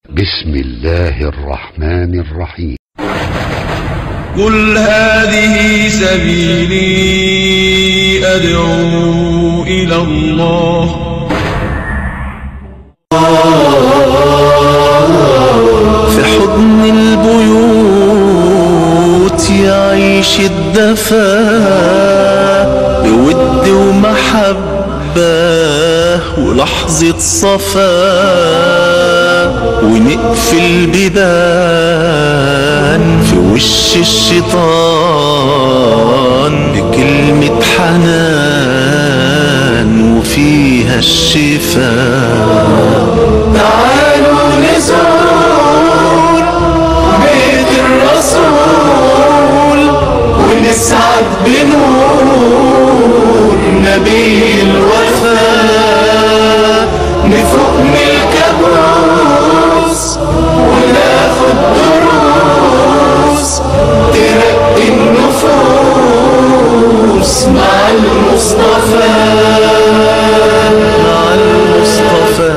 بسم الله الرحمن الرحيم قل هذه سبيلي أدعو إلى الله في حضن البيوت يعيش الدفا بود ومحبة ولحظة صفا ونقفل بيبان في وش الشيطان بكلمة حنان وفيها الشفاء تعالوا نزور بيت الرسول ونسعد بنور نبي الوفاء نفوق من الكابوس وناخد دروس ترقي النفوس مع المصطفى مع المصطفى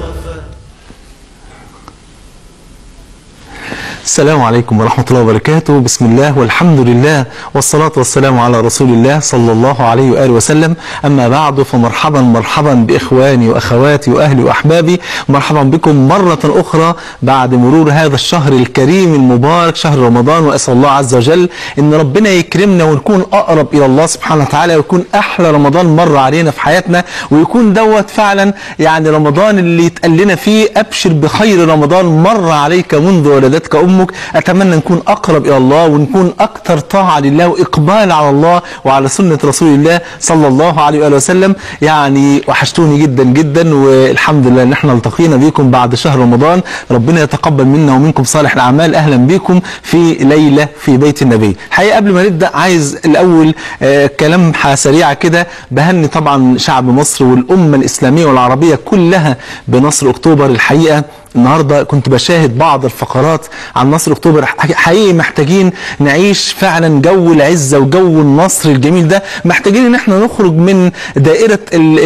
السلام عليكم ورحمة الله وبركاته بسم الله والحمد لله والصلاة والسلام على رسول الله صلى الله عليه وآله وسلم أما بعد فمرحبا مرحبا بإخواني وأخواتي وأهلي وأحبابي مرحبا بكم مرة أخرى بعد مرور هذا الشهر الكريم المبارك شهر رمضان وأسأل الله عز وجل أن ربنا يكرمنا ونكون أقرب إلى الله سبحانه وتعالى ويكون أحلى رمضان مر علينا في حياتنا ويكون دوت فعلا يعني رمضان اللي يتقال لنا فيه أبشر بخير رمضان مر عليك منذ ولدتك أمك أتمنى نكون أقرب إلى الله ونكون أكثر طاعة لله وإقبال على الله وعلى سنة رسول الله صلى الله عليه وآله وسلم يعني وحشتوني جدا جدا والحمد لله ان احنا التقينا بيكم بعد شهر رمضان ربنا يتقبل منا ومنكم صالح الأعمال أهلا بكم في ليلة في بيت النبي حقيقة قبل ما نبدأ عايز الأول آه كلام سريعة كده بهني طبعا شعب مصر والأمة الإسلامية والعربية كلها بنصر أكتوبر الحقيقة النهاردة كنت بشاهد بعض الفقرات عن نصر أكتوبر حقيقي محتاجين نعيش فعلا جو العزة وجو النصر الجميل ده محتاجين ان احنا نخرج من دائرة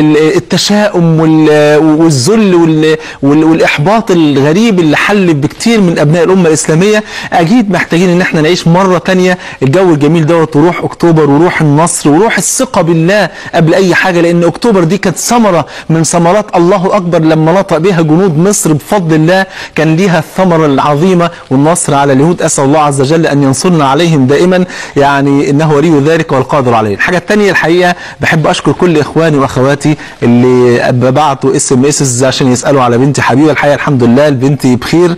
التشاؤم والذل والإحباط الغريب اللي حل بكتير من أبناء الأمة الإسلامية أكيد محتاجين ان احنا نعيش مرة تانية الجو الجميل دوت وروح أكتوبر وروح النصر وروح الثقة بالله قبل أي حاجة لأن أكتوبر دي كانت ثمرة من ثمرات الله أكبر لما نطق بها جنود مصر بفضل الله كان ليها الثمرة العظيمة والنصر على اليهود أسأل الله عز وجل أن ينصرنا عليهم دائما يعني إنه ولي ذلك والقادر عليه الحاجة الثانية الحقيقة بحب أشكر كل إخواني وأخواتي اللي بعتوا اس ام اس عشان يسألوا على بنتي حبيبة الحقيقة الحمد لله بنتي بخير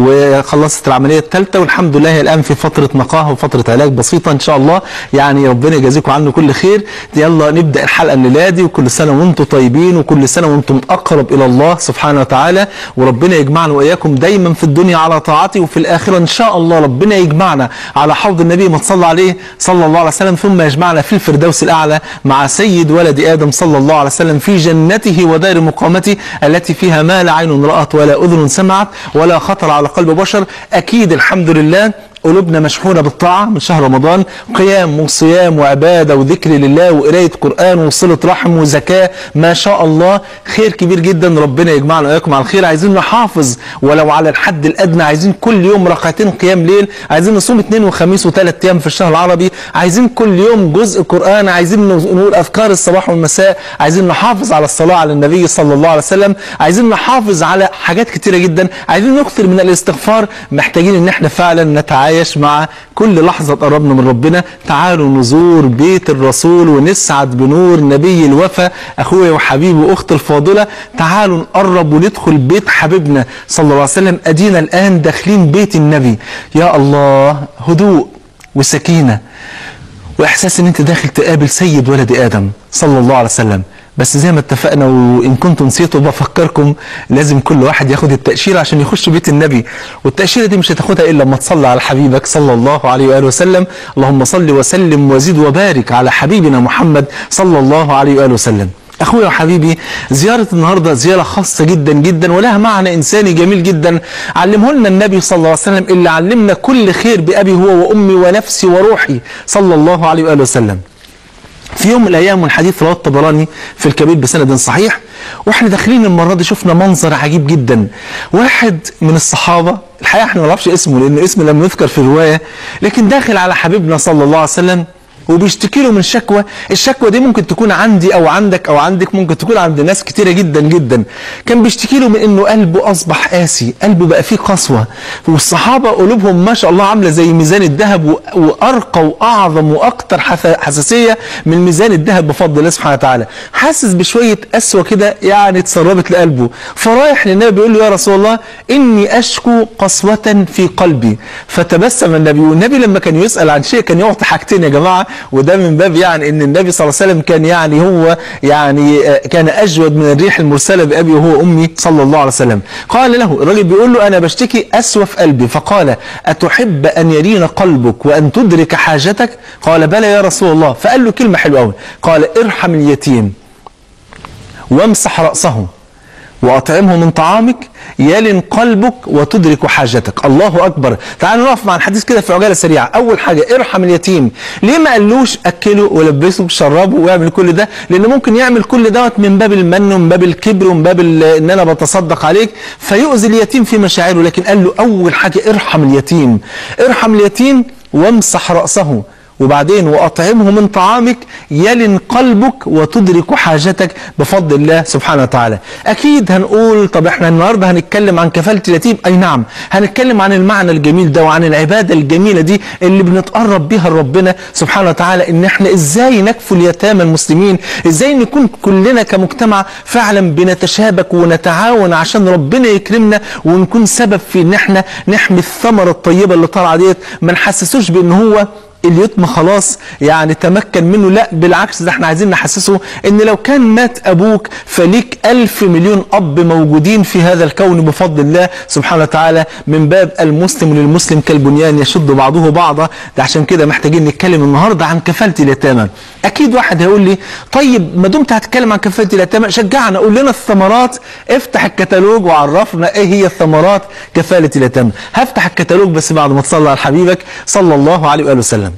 وخلصت العملية الثالثة والحمد لله هي الآن في فترة نقاهة وفترة علاج بسيطة إن شاء الله يعني ربنا يجازيكم عنه كل خير يلا نبدأ الحلقة الليلة دي وكل سنة وانتم طيبين وكل سنة وانتم أقرب إلى الله سبحانه وتعالى وربنا يجمعنا وإياكم دايما في الدنيا على طاعته وفي الآخرة إن شاء الله ربنا يجمعنا على حوض النبي ما تصلى عليه صلى الله عليه وسلم ثم يجمعنا في الفردوس الأعلى مع سيد ولد آدم صلى الله عليه وسلم في جنته ودار مقامته التي فيها ما لا عين رأت ولا أذن سمعت ولا خطر على قلب بشر أكيد الحمد لله قلوبنا مشحونة بالطاعة من شهر رمضان قيام وصيام وعبادة وذكر لله وقراية قرآن وصلة رحم وزكاة ما شاء الله خير كبير جدا ربنا يجمعنا وإياكم على الخير عايزين نحافظ ولو على الحد الأدنى عايزين كل يوم ركعتين قيام ليل عايزين نصوم اثنين وخميس وثلاث أيام في الشهر العربي عايزين كل يوم جزء قرآن عايزين نقول أذكار الصباح والمساء عايزين نحافظ على الصلاة على النبي صلى الله عليه وسلم عايزين نحافظ على حاجات كتيرة جدا عايزين نكثر من الاستغفار محتاجين ان احنا فعلا نتعايش نتعايش مع كل لحظة قربنا من ربنا تعالوا نزور بيت الرسول ونسعد بنور نبي الوفا أخويا وحبيبي وأختي الفاضلة تعالوا نقرب وندخل بيت حبيبنا صلى الله عليه وسلم أدينا الآن داخلين بيت النبي يا الله هدوء وسكينة وإحساس أن أنت داخل تقابل سيد ولد آدم صلى الله عليه وسلم بس زي ما اتفقنا وإن كنتم نسيتوا بفكركم لازم كل واحد ياخد التأشيرة عشان يخش بيت النبي والتأشيرة دي مش هتاخدها إلا لما تصلي على حبيبك صلى الله عليه وآله وسلم اللهم صل وسلم وزد وبارك على حبيبنا محمد صلى الله عليه وآله وسلم أخويا وحبيبي زيارة النهاردة زيارة خاصة جدا جدا ولها معنى إنساني جميل جدا علمه لنا النبي صلى الله عليه وسلم اللي علمنا كل خير بأبي هو وأمي ونفسي وروحي صلى الله عليه وآله وسلم في يوم من الأيام من حديث رواه الطبراني في الكبير بسند صحيح واحنا داخلين المره دي شفنا منظر عجيب جدا واحد من الصحابه الحقيقه احنا ما نعرفش اسمه لان اسمه لم يذكر في الروايه لكن داخل على حبيبنا صلى الله عليه وسلم وبيشتكي له من شكوى الشكوى دي ممكن تكون عندي او عندك او عندك ممكن تكون عند ناس كتيره جدا جدا كان بيشتكي له من انه قلبه اصبح قاسي قلبه بقى فيه قسوه والصحابه قلوبهم ما شاء الله عامله زي ميزان الذهب و- وارقى واعظم واكثر حث- حساسيه من ميزان الذهب بفضل الله سبحانه وتعالى حاسس بشويه قسوه كده يعني اتسربت لقلبه فرايح للنبي بيقول له يا رسول الله اني اشكو قسوه في قلبي فتبسم النبي والنبي لما كان يسال عن شيء كان يعطي حاجتين يا جماعه وده من باب يعني ان النبي صلى الله عليه وسلم كان يعني هو يعني آه، كان اجود من الريح المرسله بابي وهو امي صلى الله عليه وسلم قال له الراجل بيقول له انا بشتكي اسوى في قلبي فقال اتحب ان يلين قلبك وان تدرك حاجتك قال بلى يا رسول الله فقال له كلمه حلوه قوي قال ارحم اليتيم وامسح رأسه وأطعمه من طعامك يلن قلبك وتدرك حاجتك الله أكبر تعالوا نقف مع الحديث كده في عجالة سريعة أول حاجة ارحم اليتيم ليه ما قالوش أكله ولبسه وشربه ويعمل كل ده لأن ممكن يعمل كل دوت من باب المن ومن باب الكبر ومن باب ال- إن أنا بتصدق عليك فيؤذي اليتيم في مشاعره لكن قال له أول حاجة ارحم اليتيم ارحم اليتيم وامسح رأسه وبعدين وأطعمه من طعامك يلن قلبك وتدرك حاجتك بفضل الله سبحانه وتعالى أكيد هنقول طب احنا النهاردة هنتكلم عن كفالة اليتيم أي نعم هنتكلم عن المعنى الجميل ده وعن العبادة الجميلة دي اللي بنتقرب بيها لربنا سبحانه وتعالى ان احنا ازاي نكفل يتامى المسلمين ازاي نكون كلنا كمجتمع فعلا بنتشابك ونتعاون عشان ربنا يكرمنا ونكون سبب في ان احنا نحمي الثمرة الطيبة اللي طالعة ديت ما نحسسوش بان هو اليتم خلاص يعني تمكن منه لا بالعكس ده احنا عايزين نحسسه ان لو كان مات ابوك فليك الف مليون اب موجودين في هذا الكون بفضل الله سبحانه وتعالى من باب المسلم للمسلم كالبنيان يشد بعضه بعضا ده عشان كده محتاجين نتكلم النهارده عن كفاله اليتامى اكيد واحد هيقول لي طيب ما دمت هتتكلم عن كفاله اليتامى شجعنا قول لنا الثمرات افتح الكتالوج وعرفنا ايه هي الثمرات كفاله اليتامى هفتح الكتالوج بس بعد ما تصلي على حبيبك صلى الله عليه واله وسلم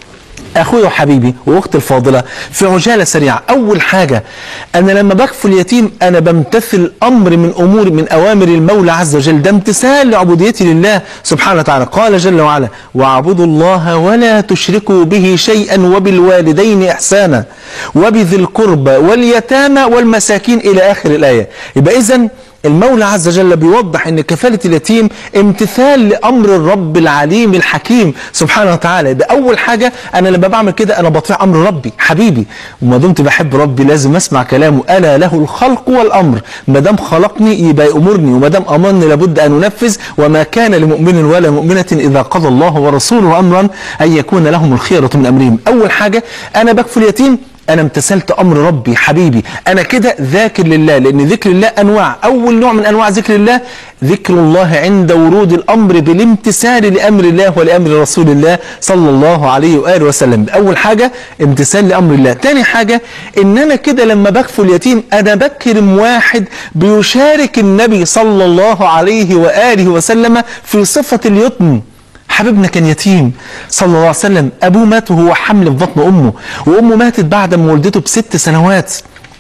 اخويا وحبيبي واختي الفاضله في عجاله سريعه اول حاجه انا لما بكفل يتيم انا بمتثل امر من امور من اوامر المولى عز وجل ده امتثال لعبوديتي لله سبحانه وتعالى قال جل وعلا واعبدوا الله ولا تشركوا به شيئا وبالوالدين احسانا وبذي القربى واليتامى والمساكين الى اخر الايه يبقى اذا المولى عز وجل بيوضح ان كفالة اليتيم امتثال لامر الرب العليم الحكيم سبحانه وتعالى ده اول حاجة انا لما بعمل كده انا بطيع امر ربي حبيبي وما دمت بحب ربي لازم اسمع كلامه الا له الخلق والامر ما دام خلقني يبقى يامرني وما دام امرني لابد ان انفذ وما كان لمؤمن ولا مؤمنة اذا قضى الله ورسوله امرا ان يكون لهم الخيرة من امرهم اول حاجة انا بكفل يتيم انا امتثلت امر ربي حبيبي انا كده ذاكر لله لان ذكر الله انواع اول نوع من انواع ذكر الله ذكر الله عند ورود الامر بالامتثال لامر الله ولامر رسول الله صلى الله عليه واله وسلم اول حاجه امتثال لامر الله تاني حاجه ان انا كده لما بكفل يتيم انا بكرم واحد بيشارك النبي صلى الله عليه واله وسلم في صفه اليتم حبيبنا كان يتيم صلى الله عليه وسلم ابوه مات وهو حمل في بطن امه وامه ماتت بعد ما ولدته بست سنوات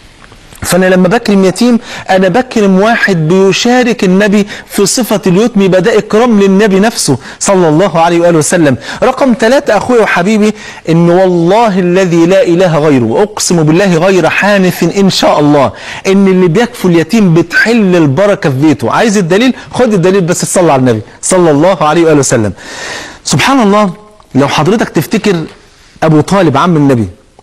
فانا لما بكرم يتيم انا بكرم واحد بيشارك النبي في صفه اليتم يبقى ده اكرام للنبي نفسه صلى الله عليه واله وسلم رقم ثلاثة اخويا وحبيبي ان والله الذي لا اله غيره واقسم بالله غير حانث ان شاء الله ان اللي بيكفل اليتيم بتحل البركه في بيته عايز الدليل خد الدليل بس تصلي على النبي صلى الله عليه واله وسلم سبحان الله لو حضرتك تفتكر ابو طالب عم النبي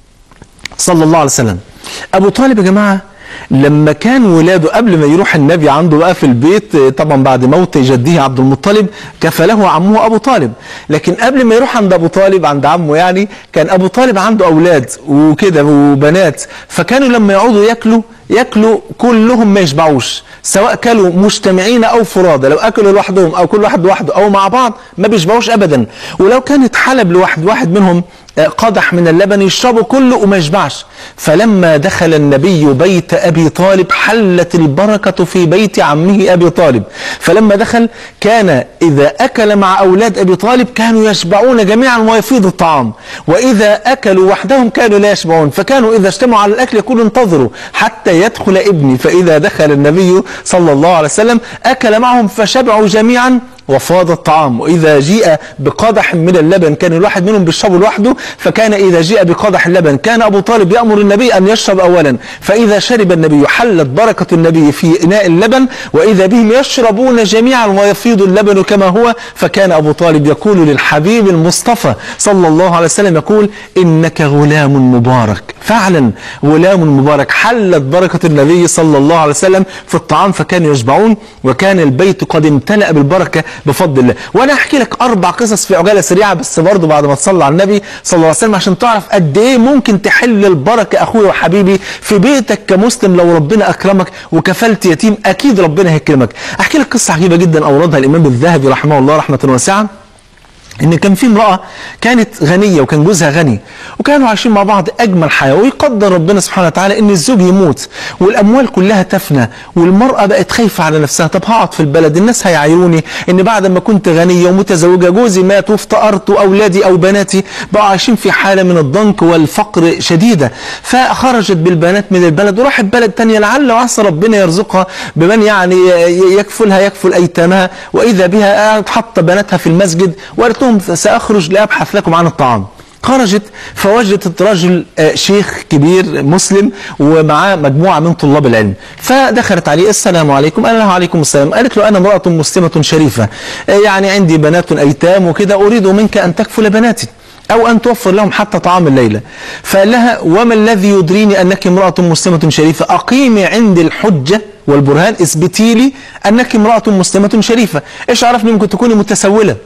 صلى الله عليه وسلم ابو طالب يا جماعه لما كان ولاده قبل ما يروح النبي عنده بقى في البيت طبعا بعد موت جده عبد المطلب كفله عمه ابو طالب لكن قبل ما يروح عند ابو طالب عند عمه يعني كان ابو طالب عنده اولاد وكده وبنات فكانوا لما يقعدوا ياكلوا ياكلوا كلهم ما يشبعوش سواء كلوا مجتمعين او فرادى لو اكلوا لوحدهم او كل واحد لوحده او مع بعض ما بيشبعوش ابدا ولو كانت حلب لواحد واحد منهم قدح من اللبن يشربه كله وما يشبعش فلما دخل النبي بيت أبي طالب حلت البركة في بيت عمه أبي طالب فلما دخل كان إذا أكل مع أولاد أبي طالب كانوا يشبعون جميعا ويفيض الطعام وإذا أكلوا وحدهم كانوا لا يشبعون فكانوا إذا اجتمعوا على الأكل يقولوا انتظروا حتى يدخل ابني فإذا دخل النبي صلى الله عليه وسلم أكل معهم فشبعوا جميعا وفاض الطعام وإذا جيء بقدح من اللبن كان الواحد منهم بيشربه لوحده فكان إذا جيء بقدح اللبن كان أبو طالب يأمر النبي أن يشرب أولا فإذا شرب النبي حلت بركة النبي في إناء اللبن وإذا بهم يشربون جميعا ويفيض اللبن كما هو فكان أبو طالب يقول للحبيب المصطفى صلى الله عليه وسلم يقول إنك غلام مبارك فعلا غلام مبارك حلت بركة النبي صلى الله عليه وسلم في الطعام فكانوا يشبعون وكان البيت قد امتلأ بالبركة بفضل الله وانا احكي لك اربع قصص في عجاله سريعه بس برضه بعد ما تصلي على النبي صلى الله عليه وسلم عشان تعرف قد ايه ممكن تحل البركه اخويا وحبيبي في بيتك كمسلم لو ربنا اكرمك وكفلت يتيم اكيد ربنا هيكرمك احكي لك قصه عجيبه جدا اوردها الامام الذهبي رحمه الله رحمه واسعه ان كان في امراه كانت غنيه وكان جوزها غني وكانوا عايشين مع بعض اجمل حياه ويقدر ربنا سبحانه وتعالى ان الزوج يموت والاموال كلها تفنى والمراه بقت خايفه على نفسها طب هقعد في البلد الناس هيعايروني ان بعد ما كنت غنيه ومتزوجه جوزي مات وافتقرت واولادي او بناتي بقوا عايشين في حاله من الضنك والفقر شديده فخرجت بالبنات من البلد وراحت بلد تانية لعل وعسى ربنا يرزقها بمن يعني يكفلها يكفل ايتامها واذا بها حط بناتها في المسجد وقالت لهم سأخرج لأبحث لكم عن الطعام خرجت فوجدت رجل آه، شيخ كبير مسلم ومعاه مجموعة من طلاب العلم فدخلت عليه السلام عليكم قال لها عليكم السلام قالت له أنا امرأة مسلمة شريفة آه، يعني عندي بنات أيتام وكده أريد منك أن تكفل بناتي أو أن توفر لهم حتى طعام الليلة فقال لها وما الذي يدريني أنك امرأة مسلمة شريفة أقيمي عندي الحجة والبرهان اثبتي لي أنك امرأة مسلمة شريفة إيش عرفني ممكن تكوني متسولة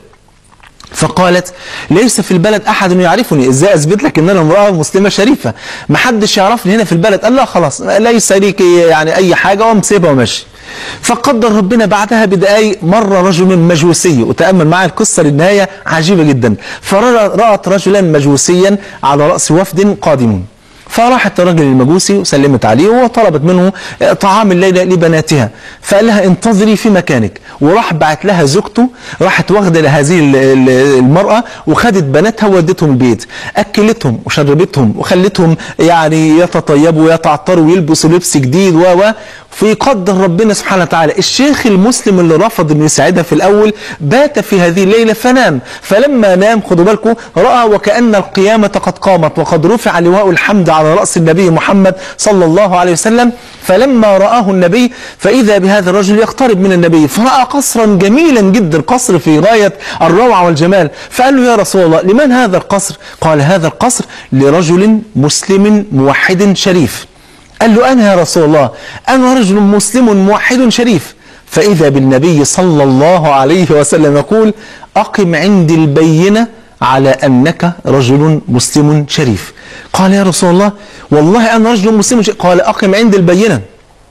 فقالت ليس في البلد احد يعرفني ازاي اثبت لك ان انا امراه مسلمه شريفه ما حدش يعرفني هنا في البلد قال لا خلاص ليس ليك يعني اي حاجه ومسيبها وماشي فقدر ربنا بعدها بدقايق مر رجل مجوسي وتامل معي القصه للنهايه عجيبه جدا فرات رجلا مجوسيا على راس وفد قادم فراحت الرجل المجوسي وسلمت عليه وطلبت منه طعام الليلة لبناتها فقال لها انتظري في مكانك وراح بعت لها زوجته راحت واخدة لهذه ال- ال- المرأة وخدت بناتها وودتهم البيت أكلتهم وشربتهم وخلتهم يعني يتطيبوا ويتعطروا ويلبسوا لبس جديد و و في قدر ربنا سبحانه وتعالى الشيخ المسلم اللي رفض انه يساعدها في الاول بات في هذه الليله فنام فلما نام خدوا بالكم راى وكان القيامه قد قامت وقد رفع لواء الحمد على راس النبي محمد صلى الله عليه وسلم فلما راه النبي فاذا بهذا الرجل يقترب من النبي فراى قصرا جميلا جدا قصر في غايه الروعه والجمال فقال له يا رسول الله لمن هذا القصر قال هذا القصر لرجل مسلم موحد شريف قال له أنا يا رسول الله أنا رجل مسلم موحد شريف فإذا بالنبي صلى الله عليه وسلم يقول أقم عندي البينة على أنك رجل مسلم شريف قال يا رسول الله والله أنا رجل مسلم شريف قال أقم عندي البينة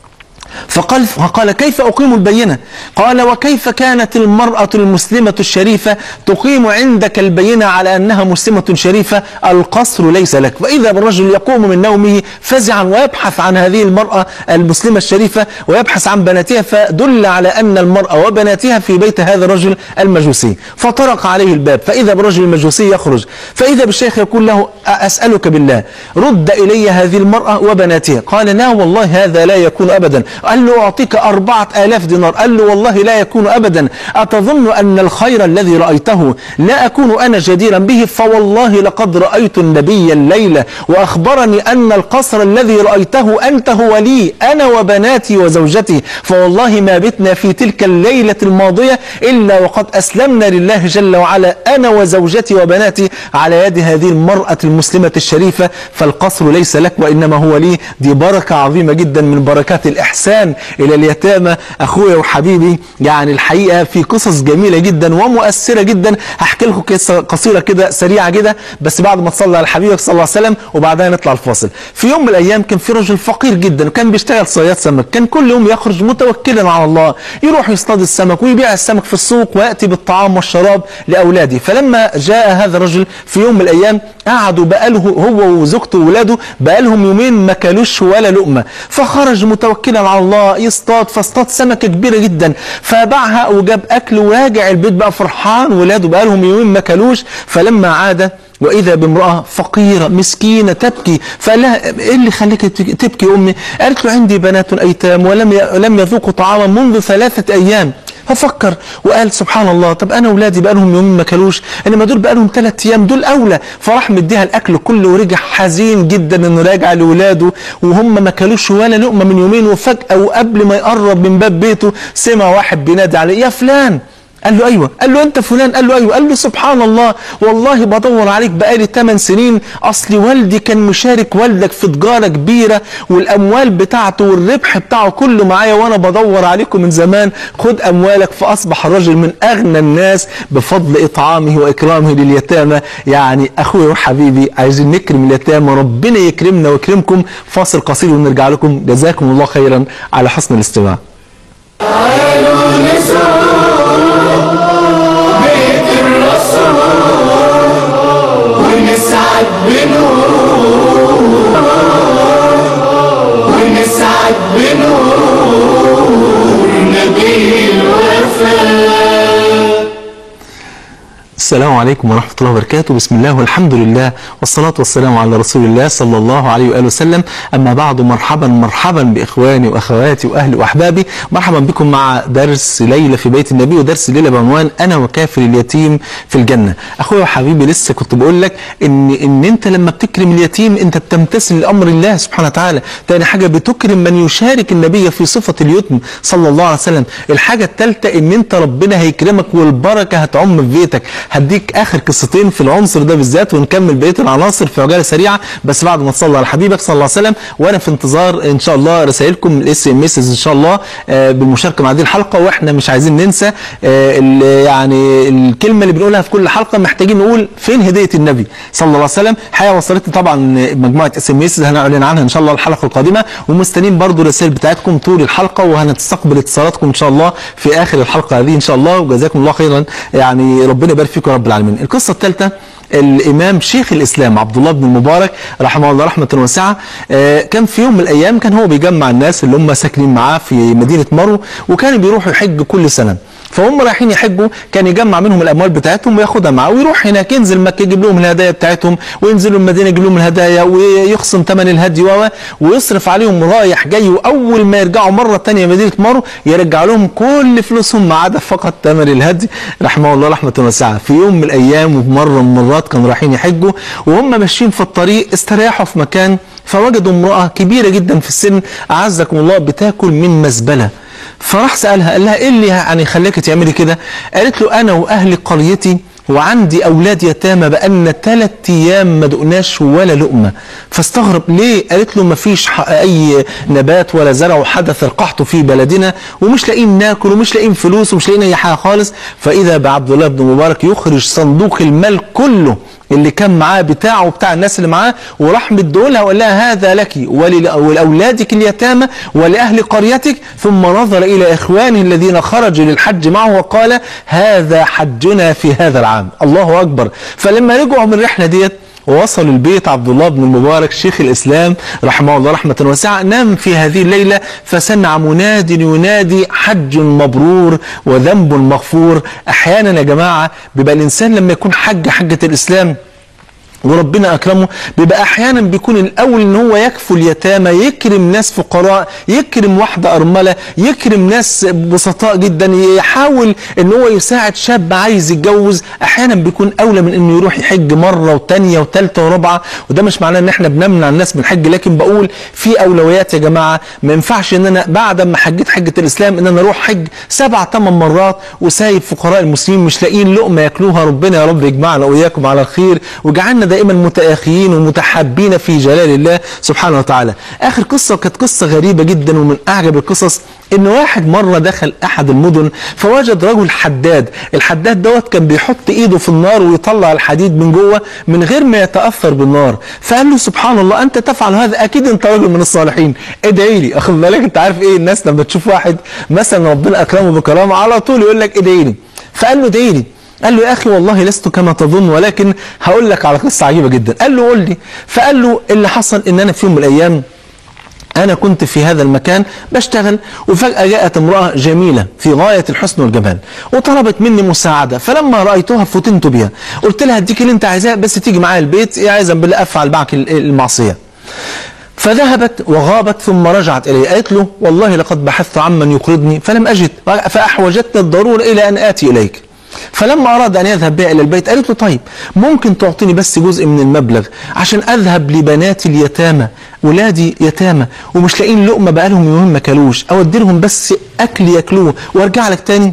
فقال فقال كيف أقيم البينة قال وكيف كانت المرأة المسلمة الشريفة تقيم عندك البينة على أنها مسلمة شريفة القصر ليس لك فإذا بالرجل يقوم من نومه فزعا ويبحث عن هذه المرأة المسلمة الشريفة ويبحث عن بناتها فدل على أن المرأة وبناتها في بيت هذا الرجل المجوسي فطرق عليه الباب فإذا بالرجل المجوسي يخرج فإذا بالشيخ يقول له أسألك بالله رد إلي هذه المرأة وبناتها قال لا والله هذا لا يكون أبدا قال له أعطيك أربعة آلاف دينار قال له والله لا يكون أبدا أتظن أن الخير الذي رأيته لا أكون أنا جديرا به فوالله لقد رأيت النبي الليلة وأخبرني أن القصر الذي رأيته أنت هو لي أنا وبناتي وزوجتي فوالله ما بتنا في تلك الليلة الماضية إلا وقد أسلمنا لله جل وعلا أنا وزوجتي وبناتي على يد هذه المرأة المسلمة الشريفة فالقصر ليس لك وإنما هو لي دي بركة عظيمة جدا من بركات الإحسان إلى اليتامى أخويا وحبيبي يعني الحقيقة في قصص جميلة جدا ومؤثرة جدا هحكي لكم قصة قصيرة كده سريعة كده بس بعد ما تصلي على حبيبك صلى الله عليه وسلم وبعدها نطلع الفاصل في يوم من الأيام كان في رجل فقير جدا وكان بيشتغل صياد سمك كان كل يوم يخرج متوكلا على الله يروح يصطاد السمك ويبيع السمك في السوق ويأتي بالطعام والشراب لأولاده فلما جاء هذا الرجل في يوم من الأيام قعدوا بقاله هو وزوجته وولاده بقالهم يومين ما كلوش ولا لقمة فخرج متوكلا على على الله يصطاد فاصطاد سمكه كبيره جدا فباعها وجاب اكل وراجع البيت بقى فرحان ولاده بقى لهم يومين ما كلوش فلما عاد واذا بامراه فقيره مسكينه تبكي فقال لها ايه اللي خليك تبكي يا امي؟ قالت له عندي بنات ايتام ولم ي- لم يذوقوا طعاما منذ ثلاثه ايام ففكر وقال سبحان الله طب انا اولادي بقى لهم يومين ما كلوش انما دول بقى لهم ثلاث ايام دول اولى فراح مديها الاكل كله ورجع حزين جدا انه راجع لاولاده وهم ما كلوش ولا لقمه من يومين وفجاه وقبل ما يقرب من باب بيته سمع واحد بينادي عليه يا فلان قال له ايوه قال له انت فلان قال له ايوه قال له سبحان الله والله بدور عليك بقالي 8 سنين اصل والدي كان مشارك والدك في تجاره كبيره والاموال بتاعته والربح بتاعه كله معايا وانا بدور عليكم من زمان خد اموالك فاصبح الرجل من اغنى الناس بفضل اطعامه واكرامه لليتامى يعني اخويا وحبيبي عايزين نكرم اليتامى ربنا يكرمنا ويكرمكم فاصل قصير ونرجع لكم جزاكم الله خيرا على حسن الاستماع ونسعد بنور ونسعد بنور نبي الوفاء السلام عليكم ورحمة الله وبركاته بسم الله والحمد لله والصلاة والسلام على رسول الله صلى الله عليه وآله وسلم أما بعد مرحبا مرحبا بإخواني وأخواتي وأهلي وأحبابي مرحبا بكم مع درس ليلة في بيت النبي ودرس ليلة بعنوان أنا وكافر اليتيم في الجنة أخويا وحبيبي لسه كنت بقول لك إن إن أنت لما بتكرم اليتيم أنت بتمتثل لأمر الله سبحانه وتعالى تاني حاجة بتكرم من يشارك النبي في صفة اليتم صلى الله عليه وسلم الحاجة الثالثة إن أنت ربنا هيكرمك والبركة هتعم في بيتك هديك اخر قصتين في العنصر ده بالذات ونكمل بقيه العناصر في عجاله سريعه بس بعد ما تصلي على حبيبك صلى الله عليه وسلم وانا في انتظار ان شاء الله رسائلكم الاس ام اس ان شاء الله آه، بالمشاركه مع هذه الحلقه واحنا مش عايزين ننسى آه، ال- يعني الكلمه اللي بنقولها في كل حلقه محتاجين نقول فين هديه النبي صلى الله عليه وسلم حقيقه وصلتني طبعا مجموعه اس ام اس هنعلن عنها ان شاء الله الحلقه القادمه ومستنيين برضو الرسائل بتاعتكم طول الحلقه وهنستقبل اتصالاتكم ان شاء الله في اخر الحلقه هذه ان شاء الله وجزاكم الله خيرا يعني ربنا يبارك فيكم يا رب العالمين القصه الثالثه الامام شيخ الاسلام عبد الله بن المبارك رحمه الله رحمه واسعه آه، كان في يوم من الايام كان هو بيجمع الناس اللي هم ساكنين معاه في مدينه مرو وكانوا بيروحوا يحج كل سنه فهم رايحين يحجوا كان يجمع منهم الاموال بتاعتهم وياخدها معاه ويروح هناك ينزل مكه يجيب لهم الهدايا بتاعتهم وينزلوا المدينه يجيب لهم الهدايا ويخصم ثمن الهدي و ويصرف عليهم رايح جاي واول ما يرجعوا مره ثانيه مدينه مرو يرجع لهم كل فلوسهم ما عدا فقط ثمن الهدي رحمه الله رحمه واسعه في يوم من الايام وفي مره من المرات كانوا رايحين يحجوا وهم ماشيين في الطريق استريحوا في مكان فوجدوا امراه كبيره جدا في السن اعزكم الله بتاكل من مزبله فراح سألها قال لها ايه اللي يعني خلاك تعملي كده قالت له انا واهل قريتي وعندي اولاد يتامى بقالنا ثلاث ايام ما دقناش ولا لقمه فاستغرب ليه قالت له ما فيش اي نبات ولا زرع وحدث القحط في بلدنا ومش لاقيين ناكل ومش لاقيين فلوس ومش لاقيين اي حاجه خالص فاذا بعبد الله بن مبارك يخرج صندوق المال كله اللي كان معاه بتاعه وبتاع الناس اللي معاه وراح مديهولها وقال لها هذا لك ول- ولأولادك اليتامى ولأهل قريتك ثم نظر إلى إخوانه الذين خرجوا للحج معه وقال هذا حجنا في هذا العام الله أكبر فلما رجعوا من الرحلة ديت ووصلوا البيت عبد الله بن المبارك شيخ الإسلام رحمه الله رحمة واسعة نام في هذه الليلة فسمع مناد ينادي حج مبرور وذنب مغفور أحيانا يا جماعة بيبقى الإنسان لما يكون حج حجة الإسلام وربنا اكرمه بيبقى احيانا بيكون الاول ان هو يكفل اليتامى يكرم ناس فقراء يكرم واحده ارمله يكرم ناس بسطاء جدا يحاول ان هو يساعد شاب عايز يتجوز احيانا بيكون اولى من انه يروح يحج مره وثانيه وثالثه ورابعه وده مش معناه ان احنا بنمنع الناس من الحج لكن بقول في اولويات يا جماعه ما ينفعش ان انا بعد ما حجيت حجه الاسلام ان انا اروح حج سبع ثمان مرات وسايب فقراء المسلمين مش لاقيين لقمه ياكلوها ربنا يا رب يجمعنا واياكم على الخير وجعلنا دائما متآخيين ومتحابين في جلال الله سبحانه وتعالى آخر قصة كانت قصة غريبة جدا ومن أعجب القصص إن واحد مرة دخل أحد المدن فوجد رجل حداد الحداد دوت كان بيحط إيده في النار ويطلع الحديد من جوه من غير ما يتأثر بالنار فقال له سبحان الله أنت تفعل هذا أكيد أنت رجل من الصالحين ادعي لي أخذ بالك أنت عارف إيه الناس لما تشوف واحد مثلا ربنا أكرمه بكرامة على طول يقول لك ادعي لي فقال له ادعي لي قال له يا اخي والله لست كما تظن ولكن هقول لك على قصه عجيبه جدا قال له قول لي فقال له اللي حصل ان انا في يوم من الايام أنا كنت في هذا المكان بشتغل وفجأة جاءت امرأة جميلة في غاية الحسن والجمال وطلبت مني مساعدة فلما رأيتها فتنت بها قلت لها اديك اللي انت عايزاه بس تيجي معايا البيت يا عايزا بالله أفعل معك المعصية فذهبت وغابت ثم رجعت إلي قالت له والله لقد بحثت عمن يقرضني فلم أجد فأحوجتني الضرورة إلى أن آتي إليك فلما أراد أن يذهب بها إلى البيت قالت له طيب ممكن تعطيني بس جزء من المبلغ عشان أذهب لبنات اليتامى ولادي يتامى ومش لاقيين لقمة بقالهم يومين ما كلوش أودي لهم بس أكل ياكلوه وأرجع لك تاني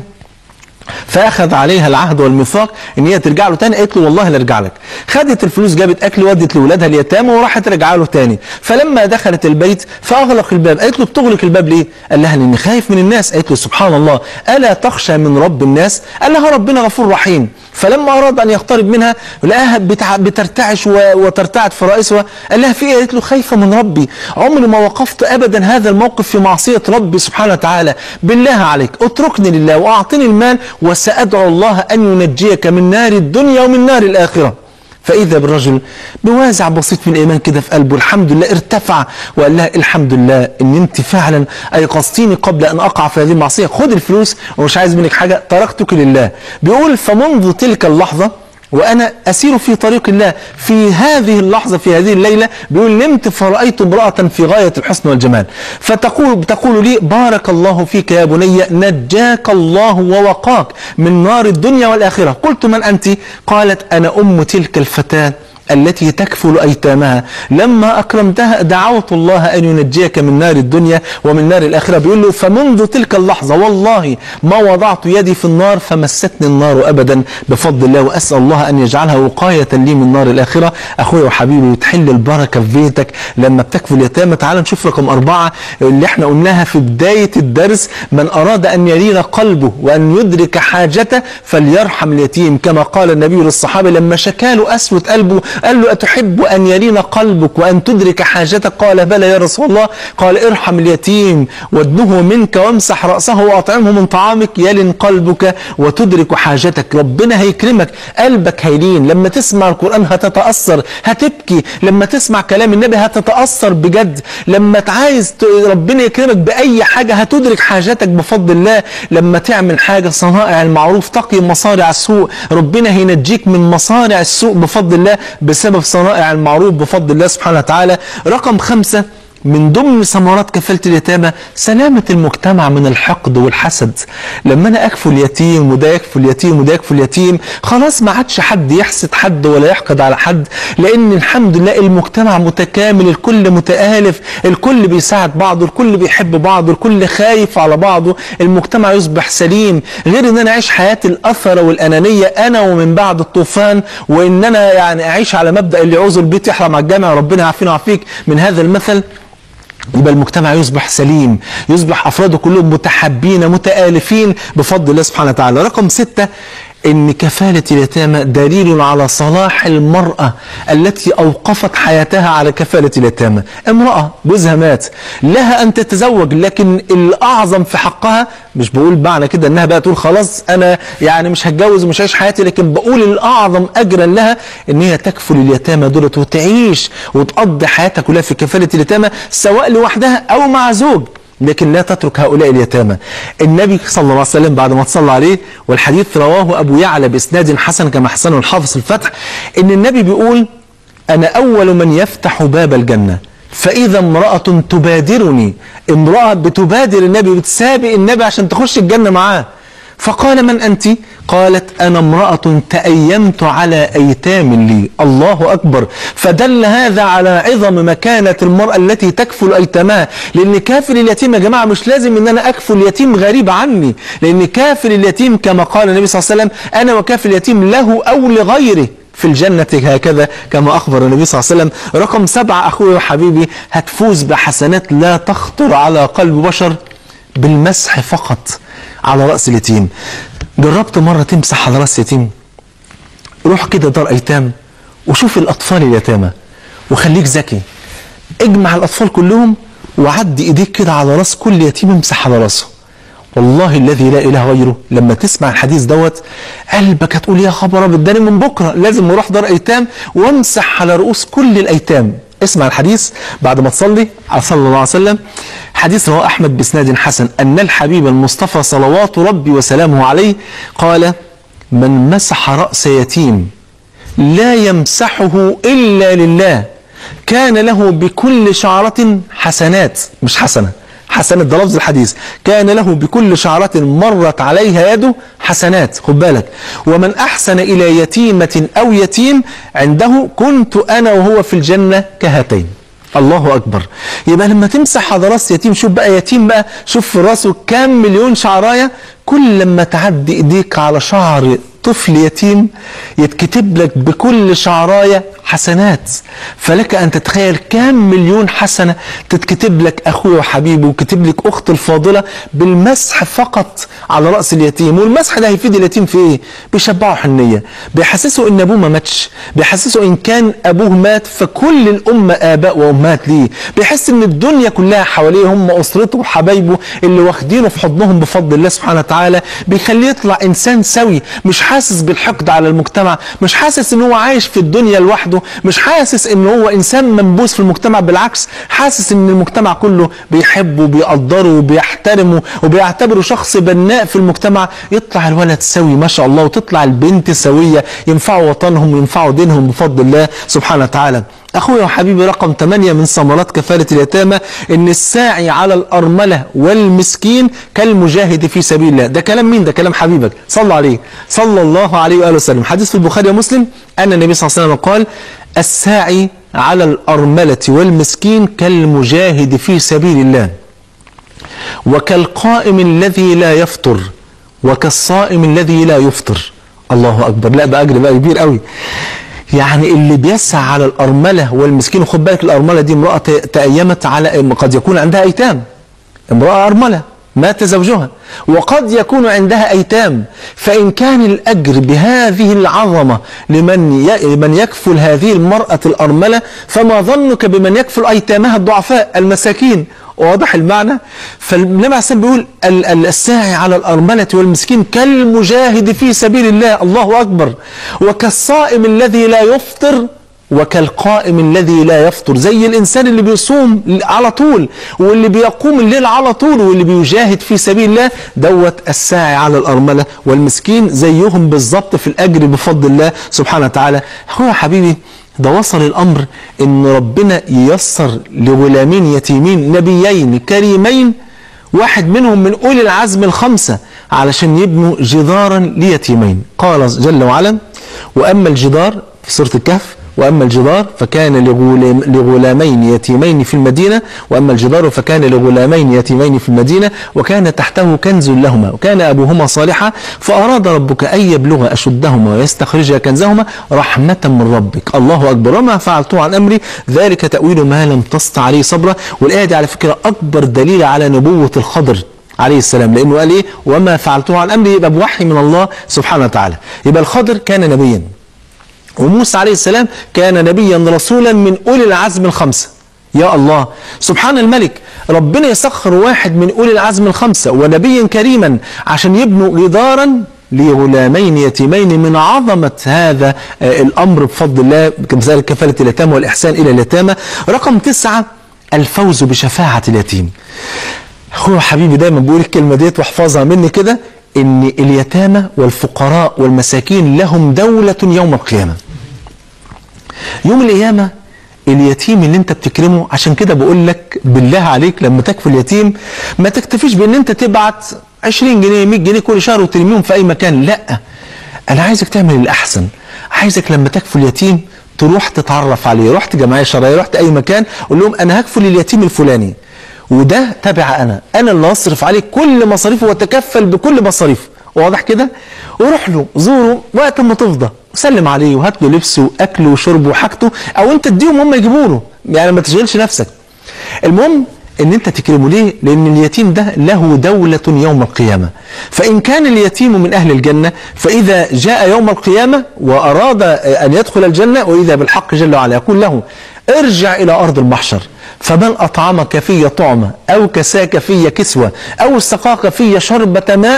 فاخذ عليها العهد والميثاق ان هي ترجع له تاني قالت له والله لا ارجع لك خدت الفلوس جابت اكل ودت لاولادها اليتامى وراحت رجع له تاني فلما دخلت البيت فاغلق الباب قالت له بتغلق الباب ليه قال لها لاني خايف من الناس قالت له سبحان الله الا تخشى من رب الناس قال لها ربنا غفور رحيم فلما اراد ان يقترب منها لقاها بتع... بترتعش و... وترتعد في رئيسها قال لها في ايه قالت له خايفه من ربي عمري ما وقفت ابدا هذا الموقف في معصيه ربي سبحانه وتعالى بالله عليك اتركني لله واعطني المال وسادعو الله ان ينجيك من نار الدنيا ومن نار الاخره فإذا بالرجل بوازع بسيط من الإيمان كده في قلبه الحمد لله ارتفع وقال لها الحمد لله إن أنت فعلا أيقظتيني قبل أن أقع في هذه المعصية خد الفلوس ومش عايز منك حاجة تركتك لله بيقول فمنذ تلك اللحظة وأنا أسير في طريق الله في هذه اللحظة في هذه الليلة بيقول نمت فرأيت امرأة في غاية الحسن والجمال فتقول تقول لي بارك الله فيك يا بني نجاك الله ووقاك من نار الدنيا والآخرة قلت من أنت قالت أنا أم تلك الفتاة التي تكفل أيتامها لما أكرمتها دعوت الله أن ينجيك من نار الدنيا ومن نار الآخرة بيقول له فمنذ تلك اللحظة والله ما وضعت يدي في النار فمستني النار أبدا بفضل الله وأسأل الله أن يجعلها وقاية لي من نار الآخرة أخويا وحبيبي وتحل البركة في بيتك لما بتكفل يتامى تعال نشوف رقم أربعة اللي احنا قلناها في بداية الدرس من أراد أن يلين قلبه وأن يدرك حاجته فليرحم اليتيم كما قال النبي للصحابة لما شكاله أسود قلبه قال له أتحب أن يلين قلبك وأن تدرك حاجتك قال بلى يا رسول الله قال ارحم اليتيم وادنه منك وامسح رأسه وأطعمه من طعامك يلن قلبك وتدرك حاجتك ربنا هيكرمك قلبك هيلين لما تسمع القرآن هتتأثر هتبكي لما تسمع كلام النبي هتتأثر بجد لما عايز ربنا يكرمك بأي حاجة هتدرك حاجتك بفضل الله لما تعمل حاجة صنائع المعروف تقي مصارع السوء ربنا هينجيك من مصارع السوء بفضل الله بسبب صنائع المعروف بفضل الله سبحانه وتعالى رقم خمسة من ضمن ثمرات كفالة اليتامى سلامة المجتمع من الحقد والحسد لما أنا أكفل يتيم وده يكفل يتيم وده يكفل يتيم خلاص ما عادش حد يحسد حد ولا يحقد على حد لأن الحمد لله المجتمع متكامل الكل متآلف الكل بيساعد بعضه الكل بيحب بعضه الكل خايف على بعضه المجتمع يصبح سليم غير ان انا اعيش حياة الاثرة والانانية انا ومن بعد الطوفان وان انا يعني اعيش على مبدأ اللي عوز البيت يحرم على الجامع ربنا يعافينا ويعافيك من هذا المثل يبقى المجتمع يصبح سليم يصبح أفراده كلهم متحابين متآلفين بفضل الله سبحانه وتعالى رقم ستة ان كفالة اليتامى دليل على صلاح المرأة التي اوقفت حياتها على كفالة اليتامى امرأة جوزها مات لها ان تتزوج لكن الاعظم في حقها مش بقول معنى كده انها بقى تقول خلاص انا يعني مش هتجوز ومش هعيش حياتي لكن بقول الاعظم اجرا لها ان هي تكفل اليتامى دولت وتعيش وتقضي حياتها كلها في كفالة اليتامى سواء لوحدها او مع زوج لكن لا تترك هؤلاء اليتامى النبي صلى الله عليه وسلم بعد ما تصلى عليه والحديث رواه أبو يعلى بإسناد حسن كما حسنه الحافظ في الفتح إن النبي بيقول أنا أول من يفتح باب الجنة فإذا امرأة تبادرني امرأة بتبادر النبي بتسابق النبي عشان تخش الجنة معاه فقال من أنت قالت أنا امرأة تأيمت على أيتام لي الله أكبر فدل هذا على عظم مكانة المرأة التي تكفل أيتامها لأن كافل اليتيم يا جماعة مش لازم أن أنا أكفل يتيم غريب عني لأن كافل اليتيم كما قال النبي صلى الله عليه وسلم أنا وكافل اليتيم له أو لغيره في الجنة هكذا كما أخبر النبي صلى الله عليه وسلم رقم سبعة أخوي وحبيبي هتفوز بحسنات لا تخطر على قلب بشر بالمسح فقط على رأس اليتيم جربت مرة تمسح على رأس يتيم روح كده دار أيتام وشوف الأطفال اليتامى وخليك ذكي اجمع الأطفال كلهم وعدي إيديك كده على رأس كل يتيم امسح على رأسه والله الذي لا إله غيره لما تسمع الحديث دوت قلبك هتقول يا خبر أبيض ده أنا من بكرة لازم أروح دار أيتام وامسح على رؤوس كل الأيتام اسمع الحديث بعد ما تصلي على صلى الله عليه وسلم حديث رواه أحمد بإسناد حسن أن الحبيب المصطفى صلوات ربي وسلامه عليه قال من مسح رأس يتيم لا يمسحه إلا لله كان له بكل شعرة حسنات مش حسنة حسنة ده لفظ الحديث كان له بكل شعرة مرت عليها يده حسنات خد بالك ومن أحسن إلى يتيمة أو يتيم عنده كنت أنا وهو في الجنة كهاتين الله أكبر يبقى لما تمسح على راس يتيم شوف بقى يتيم بقى شوف في راسه كام مليون شعراية كل لما تعدي إيديك على شعر طفل يتيم يتكتب لك بكل شعراية حسنات فلك أن تتخيل كام مليون حسنة تتكتب لك أخوي وحبيبي وكتب لك أخت الفاضلة بالمسح فقط على رأس اليتيم والمسح ده هيفيد اليتيم في إيه؟ بيشبعه حنية بيحسسه إن أبوه ما ماتش بيحسسه إن كان أبوه مات فكل الأمة آباء وأمهات ليه بيحس إن الدنيا كلها حواليه هم أسرته وحبايبه اللي واخدينه في حضنهم بفضل الله سبحانه وتعالى بيخليه يطلع إنسان سوي مش حاسس بالحقد على المجتمع مش حاسس إن هو عايش في الدنيا لوحده مش حاسس إن هو إنسان منبوس في المجتمع بالعكس حاسس إن المجتمع كله بيحبه وبيقدره وبيحترمه وبيعتبره شخص بناء في المجتمع يطلع الولد سوي ما شاء الله وتطلع البنت سوية ينفعوا وطنهم وينفعوا دينهم بفضل الله سبحانه وتعالى أخويا وحبيبي رقم 8 من ثمرات كفالة اليتامى إن الساعي على الأرملة والمسكين كالمجاهد في سبيل الله ده كلام مين ده كلام حبيبك صلى عليه صلى الله عليه وآله وسلم حديث في البخاري ومسلم أن النبي صلى الله عليه وسلم قال الساعي على الأرملة والمسكين كالمجاهد في سبيل الله وكالقائم الذي لا يفطر وكالصائم الذي لا يفطر الله أكبر لا ده أجر بقى كبير قوي يعني اللي بيسعى على الأرملة والمسكين وخد بالك الأرملة دي امرأة تأيمت على قد يكون عندها أيتام امرأة أرملة مات زوجها وقد يكون عندها أيتام فإن كان الأجر بهذه العظمة لمن لمن يكفل هذه المرأة الأرملة فما ظنك بمن يكفل أيتامها الضعفاء المساكين واضح المعنى فالنبي عليه الصلاه بيقول الساعي على الارمله والمسكين كالمجاهد في سبيل الله الله اكبر وكالصائم الذي لا يفطر وكالقائم الذي لا يفطر زي الانسان اللي بيصوم على طول واللي بيقوم الليل على طول واللي بيجاهد في سبيل الله دوت الساعي على الارمله والمسكين زيهم بالظبط في الاجر بفضل الله سبحانه وتعالى اخويا حبيبي ده وصل الأمر إن ربنا ييسر لغلامين يتيمين نبيين كريمين واحد منهم من أولي العزم الخمسة علشان يبنوا جدارا ليتيمين قال جل وعلا وأما الجدار في سورة الكهف وأما الجدار فكان لغلام لغلامين يتيمين في المدينة وأما الجدار فكان لغلامين يتيمين في المدينة وكان تحته كنز لهما وكان أبوهما صالحا فأراد ربك أن يبلغ أشدهما ويستخرج كنزهما رحمة من ربك الله أكبر وما فعلته عن أمري ذلك تأويل ما لم تسط عليه صبرا والآية دي على فكرة أكبر دليل على نبوة الخضر عليه السلام لأنه قال إيه وما فعلته عن أمري يبقى بوحي من الله سبحانه وتعالى يبقى الخضر كان نبيا وموسى عليه السلام كان نبيا رسولا من أولي العزم الخمسة يا الله سبحان الملك ربنا يسخر واحد من أولي العزم الخمسة ونبيا كريما عشان يبنوا جدارا لغلامين يتيمين من عظمة هذا الأمر بفضل الله كمثال كفالة اليتامى والإحسان إلى اليتامى رقم تسعة الفوز بشفاعة اليتيم أخويا حبيبي دايما بقول الكلمة ديت واحفظها مني كده إن اليتامى والفقراء والمساكين لهم دولة يوم القيامة يوم القيامة اليتيم اللي انت بتكرمه عشان كده بقول لك بالله عليك لما تكفل يتيم ما تكتفيش بان انت تبعت 20 جنيه 100 جنيه كل شهر وترميهم في اي مكان لا انا عايزك تعمل الاحسن عايزك لما تكفل يتيم تروح تتعرف عليه رحت جمعيه شرعيه رحت اي مكان قول لهم انا هكفل اليتيم الفلاني وده تبع انا انا اللي هصرف عليه كل مصاريفه واتكفل بكل مصاريفه واضح كده وروح له زوره وقت ما تفضى سلم عليه وهات له لبسه واكله وشربه وحاجته او انت تديهم هم يجيبوا له يعني ما تشغلش نفسك المهم ان انت تكرمه ليه لان اليتيم ده له دولة يوم القيامة فان كان اليتيم من اهل الجنة فاذا جاء يوم القيامة واراد ان يدخل الجنة واذا بالحق جل وعلا يقول له ارجع الى ارض المحشر فمن اطعمك في طعمة او كساك في كسوة او استقاك في شربة ماء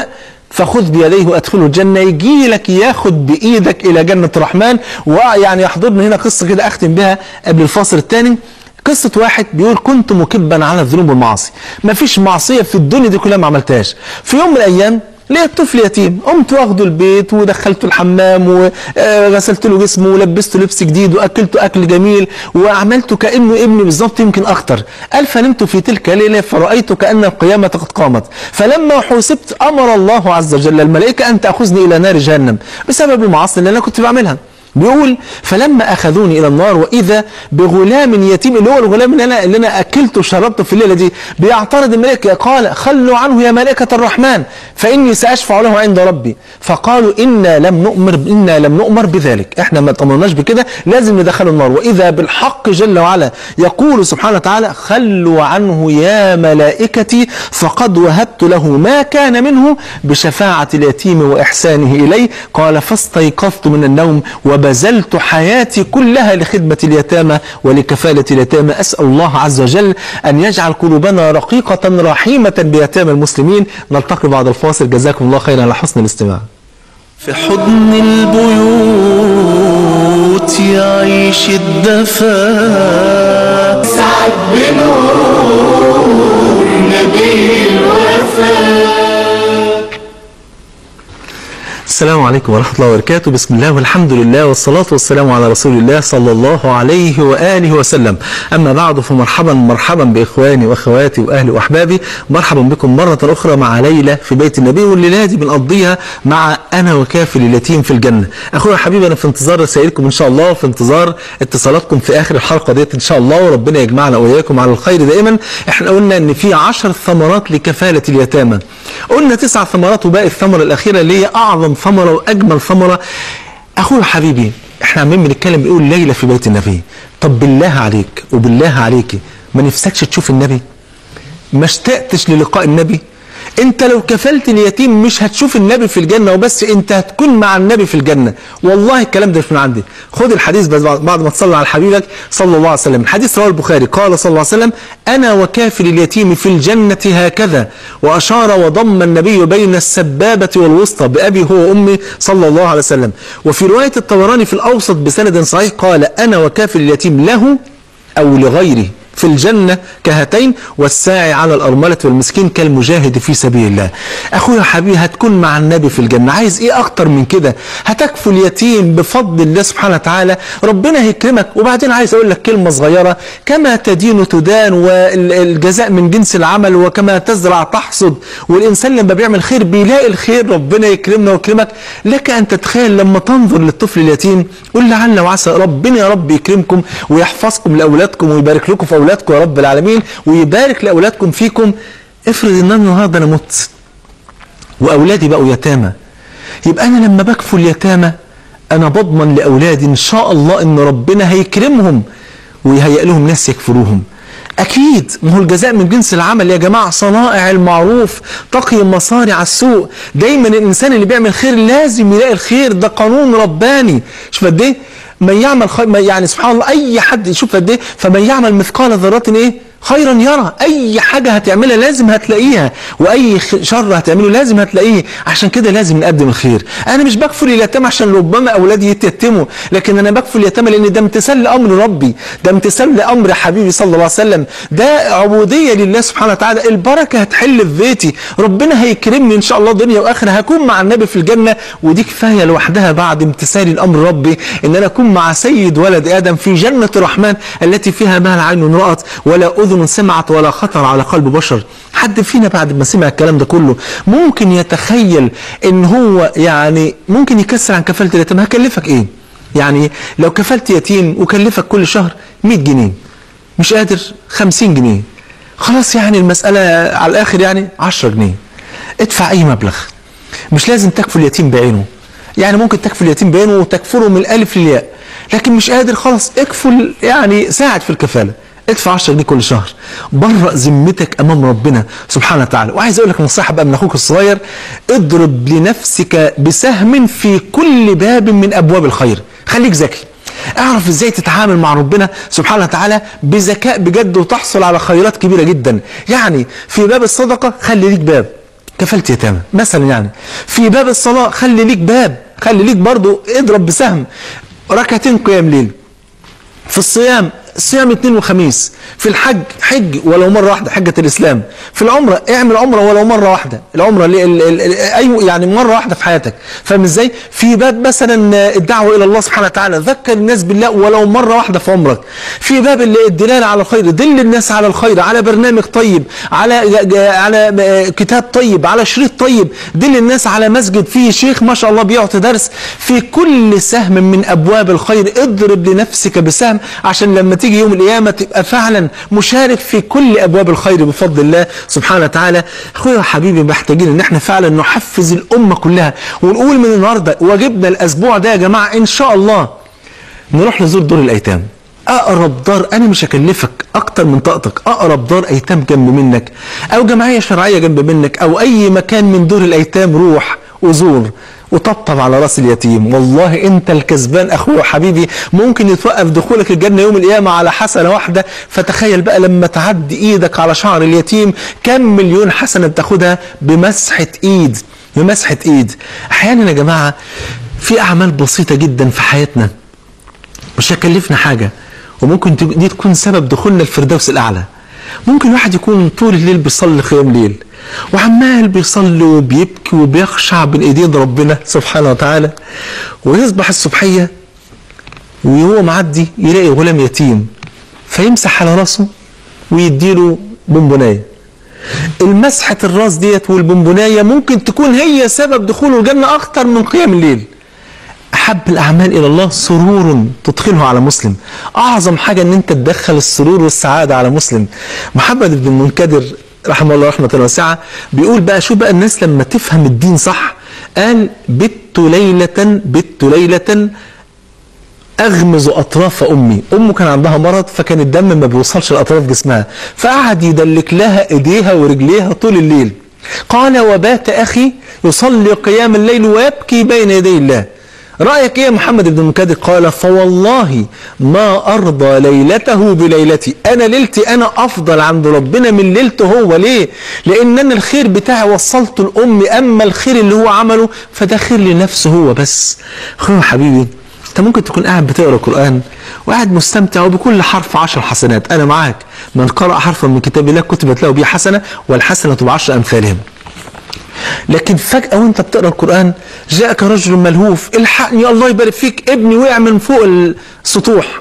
فخذ بيديه وادخله الجنه يجي لك ياخد بايدك الى جنه الرحمن ويعني يحضرني هنا قصه كده اختم بها قبل الفاصل الثاني قصة واحد بيقول كنت مكبا على الذنوب والمعاصي ما فيش معصية في الدنيا دي كلها ما عملتهاش في يوم من الأيام لقيت طفل يتيم قمت واخده البيت ودخلته الحمام وغسلت له جسمه ولبسته لبس جديد واكلته اكل جميل وعملته كانه ابني بالظبط يمكن اكتر قال فنمت في تلك الليله فرايت كان القيامه قد قامت فلما حوسبت امر الله عز وجل الملائكه ان تاخذني الى نار جهنم بسبب المعاصي اللي انا كنت بعملها بيقول فلما اخذوني الى النار واذا بغلام يتيم اللي هو الغلام اللي انا اللي انا اكلته وشربته في الليله دي بيعترض الملائكه قال خلوا عنه يا ملائكه الرحمن فاني ساشفع له عند ربي فقالوا انا لم نؤمر انا لم نؤمر بذلك احنا ما طمناش بكده لازم ندخله النار واذا بالحق جل وعلا يقول سبحانه وتعالى خلوا عنه يا ملائكتي فقد وهبت له ما كان منه بشفاعه اليتيم واحسانه اليه قال فاستيقظت من النوم وبذلت حياتي كلها لخدمة اليتامى ولكفالة اليتامى أسأل الله عز وجل أن يجعل قلوبنا رقيقة رحيمة بيتامى المسلمين نلتقي بعد الفاصل جزاكم الله خيرا على حسن الاستماع في حضن البيوت يعيش الدفا سعد بنور نبي الوفا السلام عليكم ورحمة الله وبركاته بسم الله والحمد لله والصلاة والسلام على رسول الله صلى الله عليه وآله وسلم أما بعد فمرحبا مرحبا بإخواني وأخواتي وأهلي وأحبابي مرحبا بكم مرة أخرى مع ليلة في بيت النبي والليلة دي بنقضيها مع أنا وكافل اليتيم في الجنة أخويا حبيبي أنا في انتظار رسائلكم إن شاء الله في انتظار اتصالاتكم في آخر الحلقة ديت إن شاء الله وربنا يجمعنا وإياكم على الخير دائما إحنا قلنا إن في عشر ثمرات لكفالة اليتامى قلنا تسع ثمرات وباقي الثمرة الأخيرة اللي هي أعظم ثمرة وأجمل ثمرة أخويا حبيبي احنا عمالين بنتكلم بيقول ليلة في بيت النبي طب بالله عليك وبالله عليكي ما نفسكش تشوف النبي ما اشتقتش للقاء النبي انت لو كفلت اليتيم مش هتشوف النبي في الجنة وبس انت هتكون مع النبي في الجنة والله الكلام ده مش من عندي خد الحديث بس بعد ما تصلي على حبيبك صلى الله عليه وسلم الحديث رواه البخاري قال صلى الله عليه وسلم انا وكافل اليتيم في الجنة هكذا واشار وضم النبي بين السبابة والوسطى بأبي هو وأمي صلى الله عليه وسلم وفي رواية الطبراني في الأوسط بسند صحيح قال أنا وكافل اليتيم له أو لغيره في الجنة كهاتين والساعي على الأرملة والمسكين كالمجاهد في سبيل الله أخويا حبيبي هتكون مع النبي في الجنة عايز إيه أكتر من كده هتكفل اليتيم بفضل الله سبحانه وتعالى ربنا هيكرمك وبعدين عايز أقول لك كلمة صغيرة كما تدين تدان والجزاء من جنس العمل وكما تزرع تحصد والإنسان لما بيعمل خير بيلاقي الخير ربنا يكرمنا ويكرمك لك أن تتخيل لما تنظر للطفل اليتيم قل لعل وعسى ربنا يا رب يكرمكم ويحفظكم لأولادكم ويبارك لكم في أولادكم يا رب العالمين ويبارك لأولادكم فيكم افرض ان انا النهارده انا مت واولادي بقوا يتامى يبقى انا لما بكفل يتامى انا بضمن لاولادي ان شاء الله ان ربنا هيكرمهم ويهيئ لهم ناس يكفلوهم أكيد ما هو الجزاء من جنس العمل يا جماعة صنائع المعروف تقي مصارع السوء دايما الإنسان اللي بيعمل خير لازم يلاقي الخير ده قانون رباني شوف قد إيه من يعمل خير يعني سبحان الله أي حد يشوف قد إيه فمن يعمل مثقال ذرة إيه خيرا يرى اي حاجة هتعملها لازم هتلاقيها واي شر هتعمله لازم هتلاقيه عشان كده لازم نقدم الخير انا مش بكفل اليتامى عشان ربما اولادي يتيتموا لكن انا بكفل اليتامى لان ده امتثال لامر ربي ده امتثال لامر حبيبي صلى الله عليه وسلم ده عبودية لله سبحانه وتعالى البركة هتحل في بيتي ربنا هيكرمني ان شاء الله دنيا واخره هكون مع النبي في الجنة ودي كفاية لوحدها بعد امتثالي لامر ربي ان انا اكون مع سيد ولد ادم في جنة الرحمن التي فيها ما لا عين رأت ولا اذن سمعت ولا خطر على قلب بشر حد فينا بعد ما سمع الكلام ده كله ممكن يتخيل ان هو يعني ممكن يكسر عن كفالة اليتيم هكلفك ايه يعني لو كفلت يتيم وكلفك كل شهر 100 جنيه مش قادر 50 جنيه خلاص يعني المسألة على الآخر يعني 10 جنيه ادفع أي مبلغ مش لازم تكفل يتيم بعينه يعني ممكن تكفل يتيم بعينه وتكفله من الألف للياء لكن مش قادر خلاص اكفل يعني ساعد في الكفالة ادفع 10 جنيه كل شهر برأ ذمتك امام ربنا سبحانه وتعالى وعايز اقول لك نصيحه بقى من اخوك الصغير اضرب لنفسك بسهم في كل باب من ابواب الخير خليك ذكي اعرف ازاي تتعامل مع ربنا سبحانه وتعالى بذكاء بجد وتحصل على خيرات كبيره جدا يعني في باب الصدقه خلي ليك باب كفلت يتامى مثلا يعني في باب الصلاه خلي ليك باب خلي ليك برضو اضرب بسهم ركعتين قيام ليل في الصيام صيام اثنين وخميس في الحج حج ولو مره واحده حجه الاسلام في العمره اعمل عمره ولو مره واحده العمره اللي ال- ال- ال- ايوه يعني مره واحده في حياتك فاهم ازاي في باب مثلا الدعوه الى الله سبحانه وتعالى ذكر الناس بالله ولو مره واحده في عمرك في باب اللي الدلاله على الخير دل الناس على الخير على برنامج طيب على ج- ج- على كتاب طيب على شريط طيب دل الناس على مسجد فيه شيخ ما شاء الله بيعطي درس في كل سهم من ابواب الخير اضرب لنفسك بسهم عشان لما تيجي يوم القيامه تبقى فعلا مشارك في كل ابواب الخير بفضل الله سبحانه وتعالى اخويا وحبيبي محتاجين ان احنا فعلا نحفز الامه كلها ونقول من النهارده واجبنا الاسبوع ده يا جماعه ان شاء الله نروح نزور دور الايتام اقرب دار انا مش هكلفك اكتر من طاقتك اقرب دار ايتام جنب منك او جمعيه شرعيه جنب منك او اي مكان من دور الايتام روح وزور وطبطب على راس اليتيم والله انت الكسبان اخويا وحبيبي ممكن يتوقف دخولك الجنه يوم القيامه على حسنه واحده فتخيل بقى لما تعدي ايدك على شعر اليتيم كم مليون حسنه بتاخدها بمسحه ايد بمسحه ايد احيانا يا جماعه في اعمال بسيطه جدا في حياتنا مش هيكلفنا حاجة وممكن تك- دي تكون سبب دخولنا الفردوس الأعلى ممكن واحد يكون طول الليل بيصلي قيام ليل وعمال بيصلي وبيبكي وبيخشع بين ايدين ربنا سبحانه وتعالى ويصبح الصبحية وهو معدي يلاقي غلام يتيم فيمسح على راسه ويديله بونبونايه المسحة الراس ديت والبونبونايه ممكن تكون هي سبب دخوله الجنة أكتر من قيام الليل أحب الأعمال إلى الله سرور تدخله على مسلم أعظم حاجة أن أنت تدخل السرور والسعادة على مسلم محمد بن المنكدر رحمه الله رحمة واسعة بيقول بقى شو بقى الناس لما تفهم الدين صح قال بت ليلة بت ليلة اغمز اطراف امي امه كان عندها مرض فكان الدم ما بيوصلش لاطراف جسمها فقعد يدلك لها ايديها ورجليها طول الليل قال وبات اخي يصلي قيام الليل ويبكي بين يدي الله رايك ايه يا محمد بن المكادر قال فوالله ما ارضى ليلته بليلتي انا ليلتي انا افضل عند ربنا من ليلته هو ليه لان انا الخير بتاعي وصلته لامي اما الخير اللي هو عمله فده خير لنفسه هو بس اخويا حبيبي انت ممكن تكون قاعد بتقرا قران وقاعد مستمتع وبكل حرف عشر حسنات انا معاك من قرأ حرفا من كتاب الله كتبت له به حسنه والحسنه بعشر امثالهم لكن فجأة وانت بتقرا القرآن جاءك رجل ملهوف الحقني الله يبارك فيك ابني وقع من فوق السطوح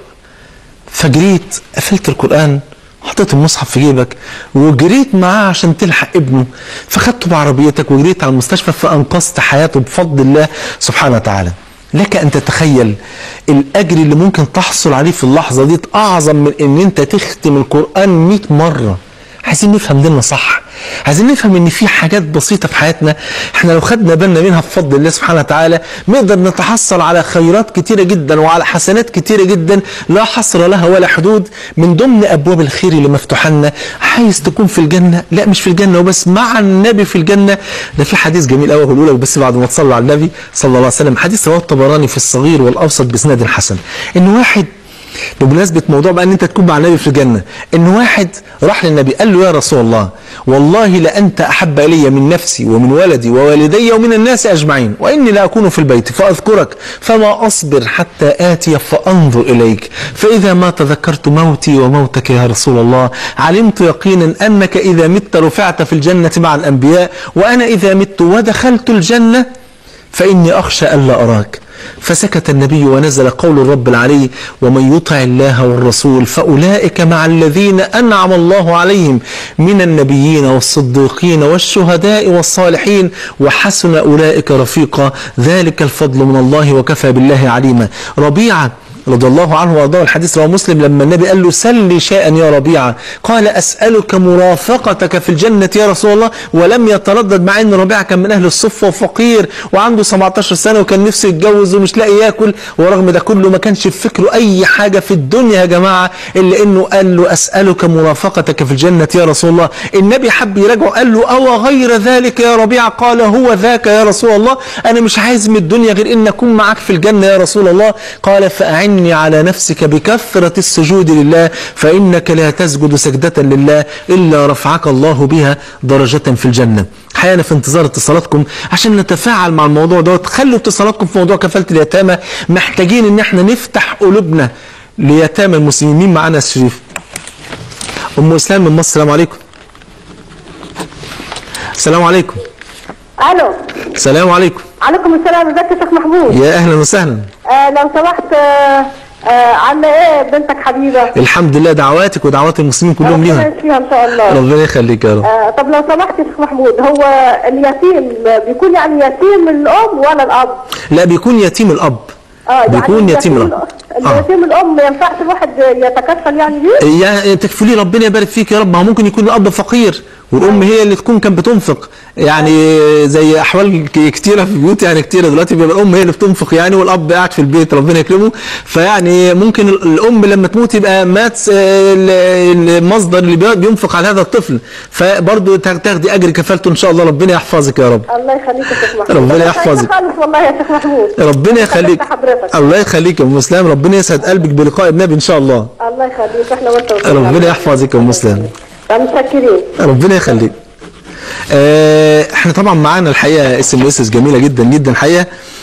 فجريت قفلت القرآن حطيت المصحف في جيبك وجريت معاه عشان تلحق ابنه فخدته بعربيتك وجريت على المستشفى فانقذت حياته بفضل الله سبحانه وتعالى لك ان تتخيل الاجر اللي ممكن تحصل عليه في اللحظه دي اعظم من ان انت تختم القران 100 مره عايزين نفهم ديننا صح عايزين نفهم ان في حاجات بسيطه في حياتنا احنا لو خدنا بالنا منها بفضل الله سبحانه وتعالى نقدر نتحصل على خيرات كتيره جدا وعلى حسنات كتيره جدا لا حصر لها ولا حدود من ضمن ابواب الخير اللي مفتوحه لنا عايز تكون في الجنه لا مش في الجنه وبس مع النبي في الجنه ده في حديث جميل قوي هقوله لك بس بعد ما تصلوا على النبي صلى الله عليه وسلم حديث رواه الطبراني في الصغير والاوسط باسناد حسن ان واحد بمناسبة موضوع بقى ان انت تكون مع النبي في الجنة ان واحد راح للنبي قال له يا رسول الله والله لأنت أحب إلي من نفسي ومن ولدي ووالدي ومن الناس أجمعين وإني لا أكون في البيت فأذكرك فما أصبر حتى آتي فأنظر إليك فإذا ما تذكرت موتي وموتك يا رسول الله علمت يقينا أنك إذا مت رفعت في الجنة مع الأنبياء وأنا إذا مت ودخلت الجنة فإني أخشى ألا أراك فسكت النبي ونزل قول الرب العلي ومن يطع الله والرسول فأولئك مع الذين أنعم الله عليهم من النبيين والصديقين والشهداء والصالحين وحسن أولئك رفيقا ذلك الفضل من الله وكفى بالله عليما ربيعة رضي الله عنه وارضاه الحديث رواه مسلم لما النبي قال له سل لي شيئا يا ربيعه قال اسالك مرافقتك في الجنه يا رسول الله ولم يتردد مع ان ربيعه كان من اهل الصفه وفقير وعنده 17 سنه وكان نفسه يتجوز ومش لاقي ياكل ورغم ده كله ما كانش في فكره اي حاجه في الدنيا يا جماعه الا انه قال له اسالك مرافقتك في الجنه يا رسول الله النبي حب يراجعه قال له او غير ذلك يا ربيعه قال هو ذاك يا رسول الله انا مش عايز من الدنيا غير ان اكون معك في الجنه يا رسول الله قال فاعني وإني على نفسك بكثرة السجود لله فإنك لا تسجد سجدة لله إلا رفعك الله بها درجة في الجنة حقيقة في انتظار اتصالاتكم عشان نتفاعل مع الموضوع دوت خلوا اتصالاتكم في موضوع كفالة اليتامى محتاجين ان احنا نفتح قلوبنا ليتامى المسلمين مين معانا يا شريف ام اسلام من مصر السلام عليكم السلام عليكم الو السلام عليكم عليكم السلام ازيك يا شيخ محمود يا اهلا وسهلا آه لو سمحت آه آه عامله ايه بنتك حبيبه الحمد لله دعواتك ودعوات المسلمين كلهم ربنا ليها يشفيها ان شاء الله ربنا يخليك يا رب آه طب لو سمحت يا شيخ محمود هو اليتيم بيكون يعني يتيم الام ولا الاب؟ لا بيكون يتيم الاب اه يعني بيكون يتيم الاب آه. اليتيم الام ما ينفعش الواحد يتكفل يعني بيه؟ يا تكفلي ربنا يبارك فيك يا رب ما هو ممكن يكون الاب فقير والام هي اللي تكون كانت بتنفق يعني زي احوال ك- كتيره في بيوت يعني كتيره دلوقتي بيبقى الام هي اللي بتنفق يعني والاب قاعد في البيت ربنا يكرمه فيعني ممكن ال- الام لما تموت يبقى مات آه، ال- المصدر اللي بي- بينفق على هذا الطفل فبرضه تاخ- تاخدي اجر كفالته ان شاء الله ربنا يحفظك يا رب الله يخليك يا شيخ محمود ربنا أنا يحفظك. سعيدة خالص والله يا شيخ محمود ربنا يخليك خليك حضرتك الله يخليك يا ام اسلام ربنا يسعد قلبك بلقاء النبي ان شاء الله الله يخليك احنا وانت ربنا يحفظك يا ام اسلام متشكرين ربنا يخليك آه، احنا طبعا معانا الحقيقه اس ام اس جميله جدا جدا الحقيقه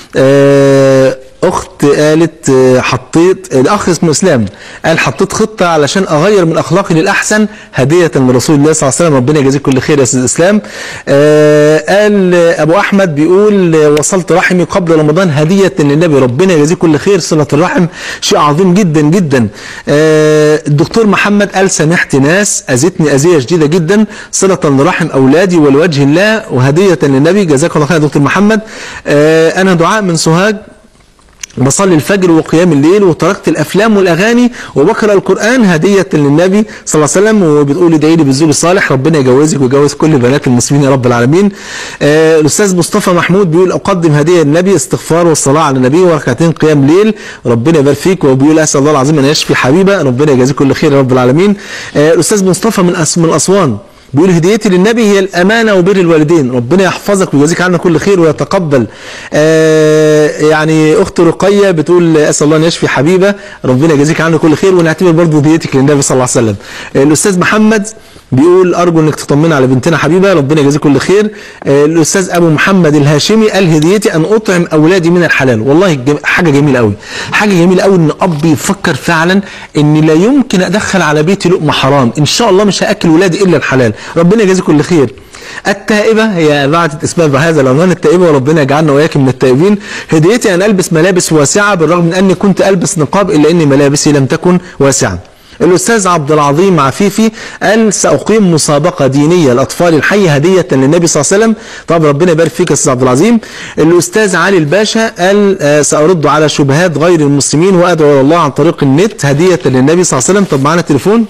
آه، اخت قالت آه، حطيت الاخ اسمه اسلام قال حطيت خطه علشان اغير من اخلاقي للاحسن هديه لرسول الله صلى الله عليه وسلم ربنا يجازيك كل خير يا استاذ اسلام آه، قال آه، ابو احمد بيقول آه، وصلت رحمي قبل رمضان هديه للنبي ربنا يجازيك كل خير صله الرحم شيء عظيم جدا جدا آه، الدكتور محمد قال سامحت ناس اذتني اذيه شديده جدا صله لرحم اولادي ولوجه الله وهديه للنبي جزاك الله خير يا دكتور محمد آه، انا دعاء من سوهاج بصلي الفجر وقيام الليل وتركت الافلام والاغاني وبقرا القران هديه للنبي صلى الله عليه وسلم وبتقول ادعي لي بالزوج الصالح ربنا يجوزك ويجوز كل بنات المسلمين يا رب العالمين. آه الاستاذ مصطفى محمود بيقول اقدم هديه للنبي استغفار والصلاه على النبي وركعتين قيام ليل ربنا يبارك فيك وبيقول اسال الله العظيم ان يشفي حبيبه ربنا يجازيك كل خير يا رب العالمين. آه الاستاذ مصطفى من أس من اسوان بيقول هديتي للنبي هي الأمانة وبر الوالدين ربنا يحفظك ويجازيك عنا كل خير ويتقبل آه يعني أخت رقية بتقول أسأل الله أن يشفي حبيبة ربنا يجازيك عنا كل خير ونعتبر برضه هديتك للنبي صلى الله عليه وسلم آه الأستاذ محمد بيقول أرجو أنك تطمنا على بنتنا حبيبة ربنا يجازيك كل خير آه الأستاذ أبو محمد الهاشمي قال هديتي أن أطعم أولادي من الحلال والله جم- حاجة جميلة قوي حاجة جميلة قوي أن أب يفكر فعلا أن لا يمكن أدخل على بيتي لقمة حرام إن شاء الله مش هأكل ولادي إلا الحلال ربنا يجازيك كل خير التائبة هي بعتت اسمها بهذا العنوان التائبة وربنا يجعلنا وإياكم من التائبين هديتي أن ألبس ملابس واسعة بالرغم من أني كنت ألبس نقاب إلا أن ملابسي لم تكن واسعة الأستاذ عبد العظيم عفيفي قال سأقيم مسابقة دينية للأطفال الحي هدية للنبي صلى الله عليه وسلم طب ربنا يبارك فيك يا أستاذ عبد العظيم الأستاذ علي الباشا قال آه، سأرد على شبهات غير المسلمين وأدعو إلى الله عن طريق النت هدية للنبي صلى الله عليه وسلم طب معانا تليفون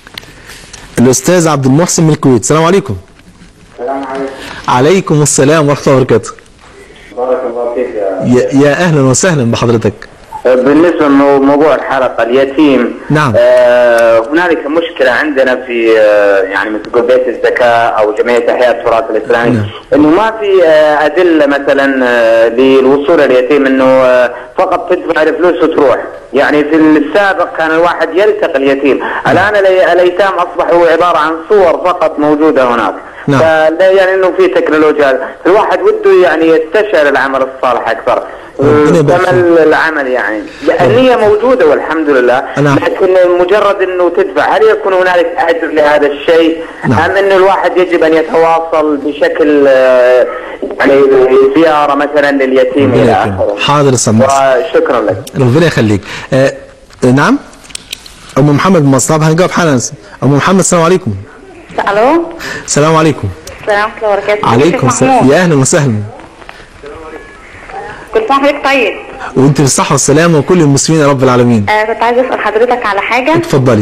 الأستاذ عبد المحسن من الكويت السلام عليكم السلام عليكم عليكم السلام ورحمة الله وبركاته بارك الله فيك يا يا, يا أهلا وسهلا بحضرتك بالنسبة لموضوع الحلقة اليتيم نعم. آه هنالك مشكلة عندنا في آه يعني مثل تقول بيت الزكاة أو جمعية إحياء التراث الإسلامي نعم. إنه ما في آه أدلة مثلا آه للوصول اليتيم إنه آه فقط تدفع الفلوس وتروح يعني في السابق كان الواحد يلتقي اليتيم الآن الي- الأيتام أصبحوا عبارة عن صور فقط موجودة هناك نعم. فلا يعني انه في تكنولوجيا الواحد وده يعني يستشعر العمل الصالح اكثر ربنا يبارك ثمن العمل يعني النية موجودة والحمد لله نعم. لكن مجرد انه تدفع هل يكون هنالك اجر لهذا الشيء نعم. ام انه الواحد يجب ان يتواصل بشكل آه، يعني زيارة مثلا لليتيم ربنا الى يكرمك. اخره حاضر يا أستاذ محسن وشكرا لك ربنا يخليك آه نعم ام محمد من مصر طب هنجاوب حالا ام محمد السلام عليكم الو السلام عليكم السلام ورحمه الله وبركاته عليكم السلام يا اهلا وسهلا كل سنه وحضرتك طيب وانت بالصحه والسلامه وكل المسلمين يا رب العالمين آه كنت عايزه اسال حضرتك على حاجه اتفضلي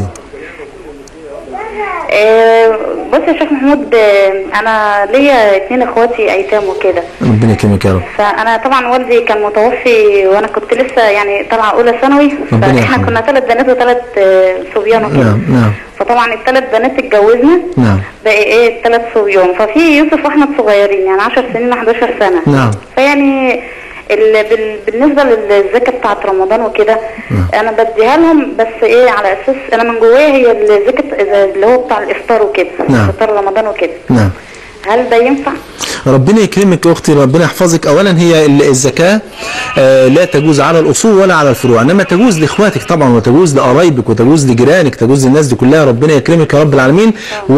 آه بص يا شيخ محمود آه انا ليا اتنين اخواتي ايتام وكده ربنا يكرمك يا رب فانا طبعا والدي كان متوفي وانا كنت لسه يعني طالعه اولى ثانوي ربنا فاحنا يرحمه. كنا ثلاث بنات وثلاث صبيان وكده نعم نعم فطبعا الثلاث بنات اتجوزنا نعم بقى ايه الثلاث صبيان ففي يوسف واحمد صغيرين يعني 10 سنين و11 سنه نعم. فيعني ال- بال- بالنسبه للزكاه بتاعت رمضان وكده انا بديها لهم بس ايه على اساس انا من جوايا هي الزكاه اللي هو بتاع الافطار وكده نعم. افطار رمضان وكده نعم هل ده ينفع؟ ربنا يكرمك يا اختي ربنا يحفظك اولا هي ال- الزكاه آه، لا تجوز على الاصول ولا على الفروع انما تجوز لاخواتك طبعا وتجوز لقرايبك وتجوز لجيرانك تجوز للناس دي كلها ربنا يكرمك يا رب العالمين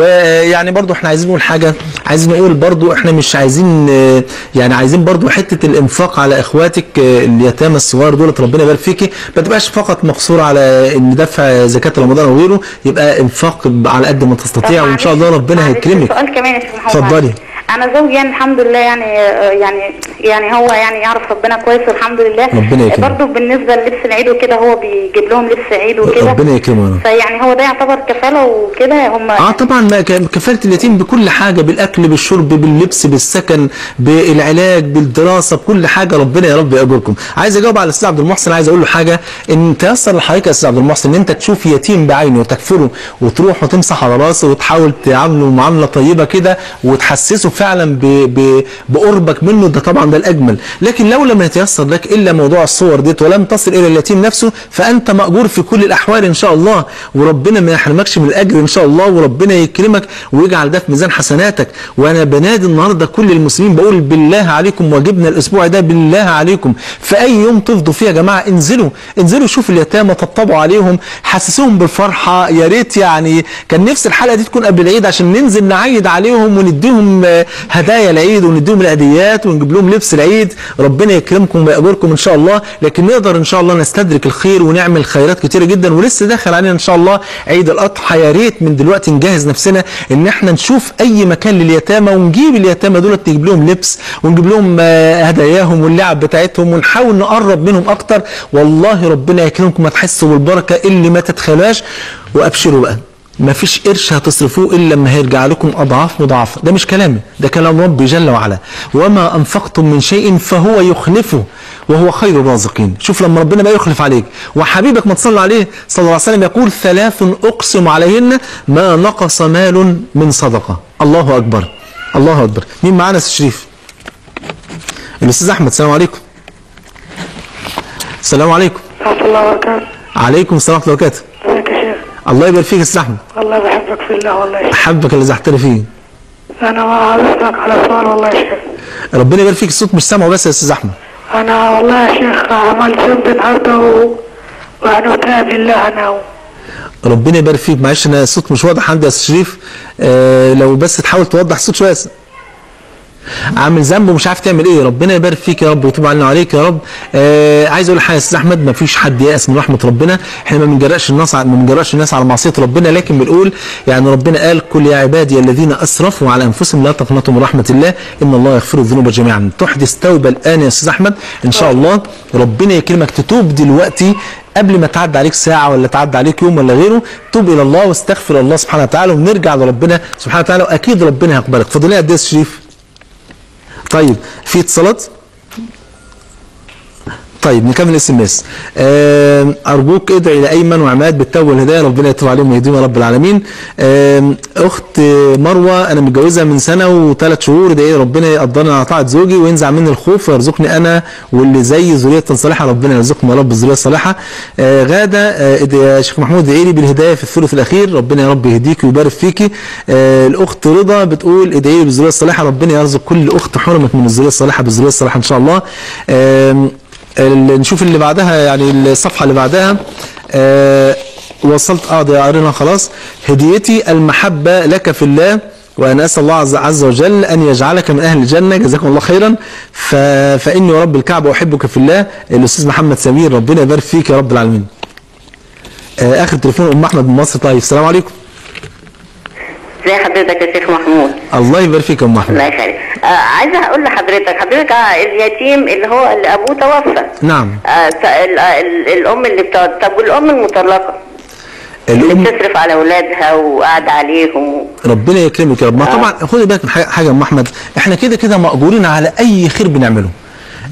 ويعني برضو احنا عايزين نقول حاجه عايزين نقول برضو احنا مش عايزين آه، يعني عايزين برضو حته الانفاق على اخواتك آه، اليتامى الصغار دولت ربنا يبارك فيكي ما تبقاش فقط مقصور على ان دفع زكاه رمضان او غيره يبقى انفاق على قد ما تستطيع وان شاء الله ربنا معلش هيكرمك سؤال كمان يا شيخ محمد اتفضلي. معلش. انا زوجي يعني الحمد لله يعني آه، يعني يعني هو يعني يعرف ربنا كويس والحمد لله ربنا يكرمه. برضه بالنسبه للبس العيد وكده هو بيجيب لهم لبس عيد وكده ربنا يكرمه يا رب. فيعني هو ده يعتبر كفاله وكده هم اه طبعا ما ك- كفاله اليتيم بكل حاجه بالاكل بالشرب باللبس بالسكن بالعلاج بالدراسه بكل حاجه ربنا يا رب ياجركم عايز اجاوب على الاستاذ عبد المحسن عايز اقول له حاجه ان تيسر لحضرتك يا استاذ عبد المحسن ان انت تشوف يتيم بعينه وتكفره وتروح وتمسح على راسه وتحاول تعامله معامله طيبه كده وتحسسه فعلا ب... ب... بقربك منه ده طبعا ده الاجمل لكن لو لم يتيسر لك الا موضوع الصور ديت ولم تصل الى اليتيم نفسه فانت ماجور في كل الاحوال ان شاء الله وربنا ما يحرمكش من الاجر ان شاء الله وربنا يكرمك ويجعل ده في ميزان حسناتك وانا بنادي النهارده كل المسلمين بقول بالله عليكم واجبنا الاسبوع ده بالله عليكم في اي يوم تفضوا فيه يا جماعه انزلوا انزلوا شوفوا اليتامى طبطبوا عليهم حسسوهم بالفرحه يا ريت يعني كان نفس الحلقه دي تكون قبل العيد عشان ننزل نعيد عليهم ونديهم آه، هدايا العيد ونديهم الهديات ونجيب لهم لبس العيد ربنا يكرمكم ويأجركم ان شاء الله لكن نقدر ان شاء الله نستدرك الخير ونعمل خيرات كتيره جدا ولسه داخل علينا ان شاء الله عيد الاضحى يا ريت من دلوقتي نجهز نفسنا ان احنا نشوف اي مكان لليتامى ونجيب اليتامى دولت نجيب لهم لبس ونجيب لهم آه، هداياهم واللعب بتاعتهم ونحاول نقرب منهم اكتر والله ربنا يكرمكم هتحسوا بالبركه اللي ما تتخيلوهاش وابشروا بقى ما فيش قرش هتصرفوه الا لما هيرجع لكم اضعاف مضاعفه ده مش كلامي ده كلام ربي جل وعلا وما انفقتم من شيء فهو يخلفه وهو خير الرازقين شوف لما ربنا بقى يخلف عليك وحبيبك ما تصلي عليه صلى الله عليه وسلم يقول ثلاث اقسم عليهن ما نقص مال من صدقه الله اكبر الله اكبر مين معانا يا أستاذ شريف الاستاذ احمد السلام عليكم السلام عليكم ورحمة الله وبركاته عليكم السلام ورحمه الله وبركاته ازيك يا شيخ الله يبارك فيك يا استاذ احمد والله بحبك في الله والله يا شيخ احبك اللي زحتني فيه انا ما عاوز اسالك على سؤال والله يا شيخ ربنا يبارك فيك الصوت مش سامعه بس يا استاذ احمد انا والله يا شيخ عملت ذنب النهارده و... وانا تاب لله انا و... ربنا يبارك فيك معلش انا الصوت مش واضح عندي يا استاذ شريف آه لو بس تحاول توضح الصوت شويه عامل ذنب ومش عارف تعمل ايه ربنا يبارك فيك يا رب ويتوب علينا وعليك يا رب آه عايز اقول حاجه يا استاذ احمد ما فيش حد يأس من رحمه ربنا احنا ما بنجرأش الناس ما بنجرأش الناس على معصيه ربنا لكن بنقول يعني ربنا قال كل يا عبادي الذين اسرفوا على انفسهم لا تقنطوا من رحمه الله ان الله يغفر الذنوب جميعا تحدث توبه الان يا استاذ احمد ان شاء الله ربنا يكرمك تتوب دلوقتي قبل ما تعدي عليك ساعة ولا تعدي عليك يوم ولا غيره توب إلى الله واستغفر الله سبحانه وتعالى ونرجع لربنا سبحانه وتعالى وأكيد ربنا هيقبلك فاضل لي قد إيه يا شريف؟ طيب في اتصالات طيب نكمل اس ام اس ارجوك ادعي لايمن وعماد بالتوبه والهدايه ربنا يتوب عليهم ويهديهم يا رب العالمين آم، اخت مروه انا متجوزه من سنه وثلاث شهور ادعي ربنا يقدرني على طاعه زوجي وينزع مني الخوف ويرزقني انا واللي زي ذريه صالحه ربنا يرزقنا يا رب الذريه الصالحه آه، غاده آه، ادعي يا شيخ محمود ادعي لي بالهدايه في الثلث الاخير ربنا يا رب يهديك ويبارك فيكي آه، الاخت رضا بتقول ادعي لي بالذريه الصالحه ربنا يرزق كل اخت حرمت من الذريه الصالحه بالذريه الصالحه ان شاء الله آم، ال- نشوف اللي بعدها يعني الصفحة اللي بعدها آه وصلت اه ده قرينا خلاص هديتي المحبة لك في الله وأنا أسأل الله عز, عز وجل أن يجعلك من أهل الجنة جزاكم الله خيرا ف... فإني ورب الكعبة أحبك في الله الأستاذ محمد سمير ربنا يبارك فيك يا رب العالمين آه آخر تليفون أم أحمد من مصر طيب السلام عليكم ازي حضرتك يا شيخ محمود الله يبارك فيك يا أم أحمد الله يخليك آه عايزه اقول لحضرتك حضرتك آه اليتيم اللي هو اللي ابوه توفى نعم آه ت- ال- آه، ال- الام اللي بتقعد طب والام المطلقه اللي الأم بتصرف على اولادها وقاعده عليهم و... ربنا يكرمك يا رب ما طبعا خدي بالك من حاجه حاجة يا ام احمد احنا كده كده مأجورين على اي خير بنعمله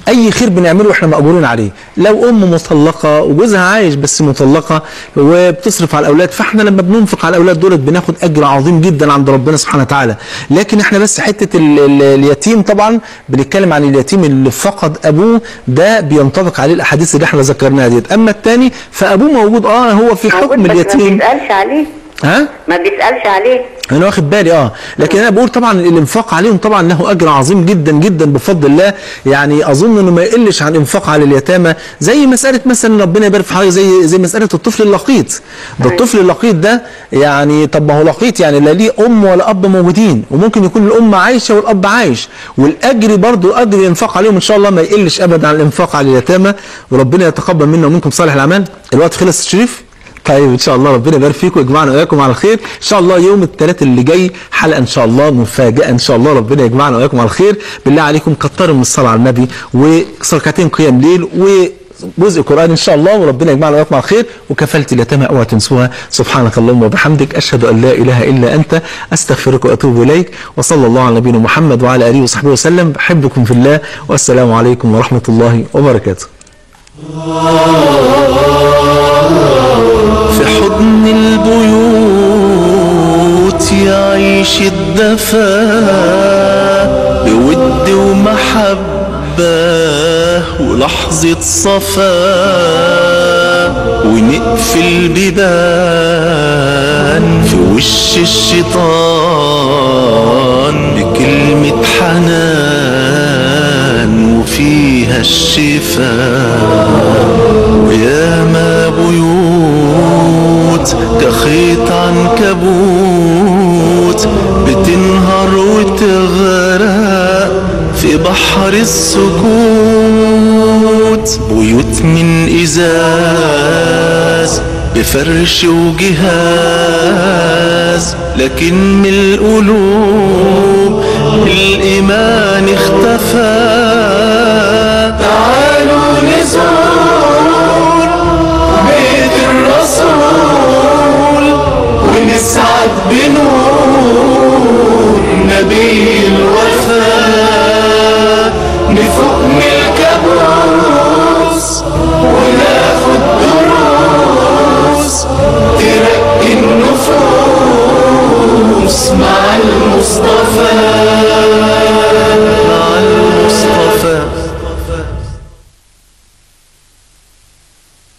اي خير بنعمله احنا مأجورين عليه لو ام مطلقه وجوزها عايش بس مطلقه وبتصرف على الاولاد فاحنا لما بننفق على الاولاد دولت بناخد اجر عظيم جدا عند ربنا سبحانه وتعالى لكن احنا بس حته ال ال اليتيم طبعا بنتكلم عن اليتيم اللي فقد ابوه ده بينطبق عليه الاحاديث اللي احنا ذكرناها ديت اما الثاني فابوه موجود اه هو في حكم بس ما اليتيم بيسألش عليه ها ما بيسألش عليه انا واخد بالي اه لكن انا بقول طبعا الانفاق عليهم طبعا له اجر عظيم جدا جدا بفضل الله يعني اظن انه ما يقلش عن انفاق على اليتامى زي مساله مثلا ربنا يبارك في حاجه زي زي مساله الطفل اللقيط ده الطفل اللقيط ده يعني طب ما هو لقيط يعني لا ليه ام ولا اب موجودين وممكن يكون الام عايشه والاب عايش والاجر برضه اجر الانفاق عليهم ان شاء الله ما يقلش ابدا عن الانفاق على اليتامى وربنا يتقبل منا ومنكم صالح الاعمال الوقت خلص الشريف طيب ان شاء الله ربنا يبارك فيكم ويجمعنا واياكم على الخير ان شاء الله يوم الثلاث اللي جاي حلقه ان شاء الله مفاجاه ان شاء الله ربنا يجمعنا واياكم على الخير بالله عليكم كتروا من الصلاه على النبي وركعتين قيام ليل و جزء قرآن إن شاء الله وربنا يجمعنا وياكم على الخير وكفلت اليتامى أوعى تنسوها سبحانك اللهم وبحمدك أشهد أن لا إله إلا أنت أستغفرك وأتوب إليك وصلى الله على نبينا محمد وعلى آله وصحبه وسلم بحبكم في الله والسلام عليكم ورحمة الله وبركاته في حضن البيوت يعيش الدفا بود ومحبة ولحظة صفا ونقفل بيبان في وش الشيطان بكلمة حنان وفيها الشفاء وياما بيوت كخيط عنكبوت بتنهار وتغرق في بحر السكوت بيوت من ازاز بفرش وجهاز لكن من القلوب الايمان اختفى تعالوا نزور بيت الرسول ونسعد بنور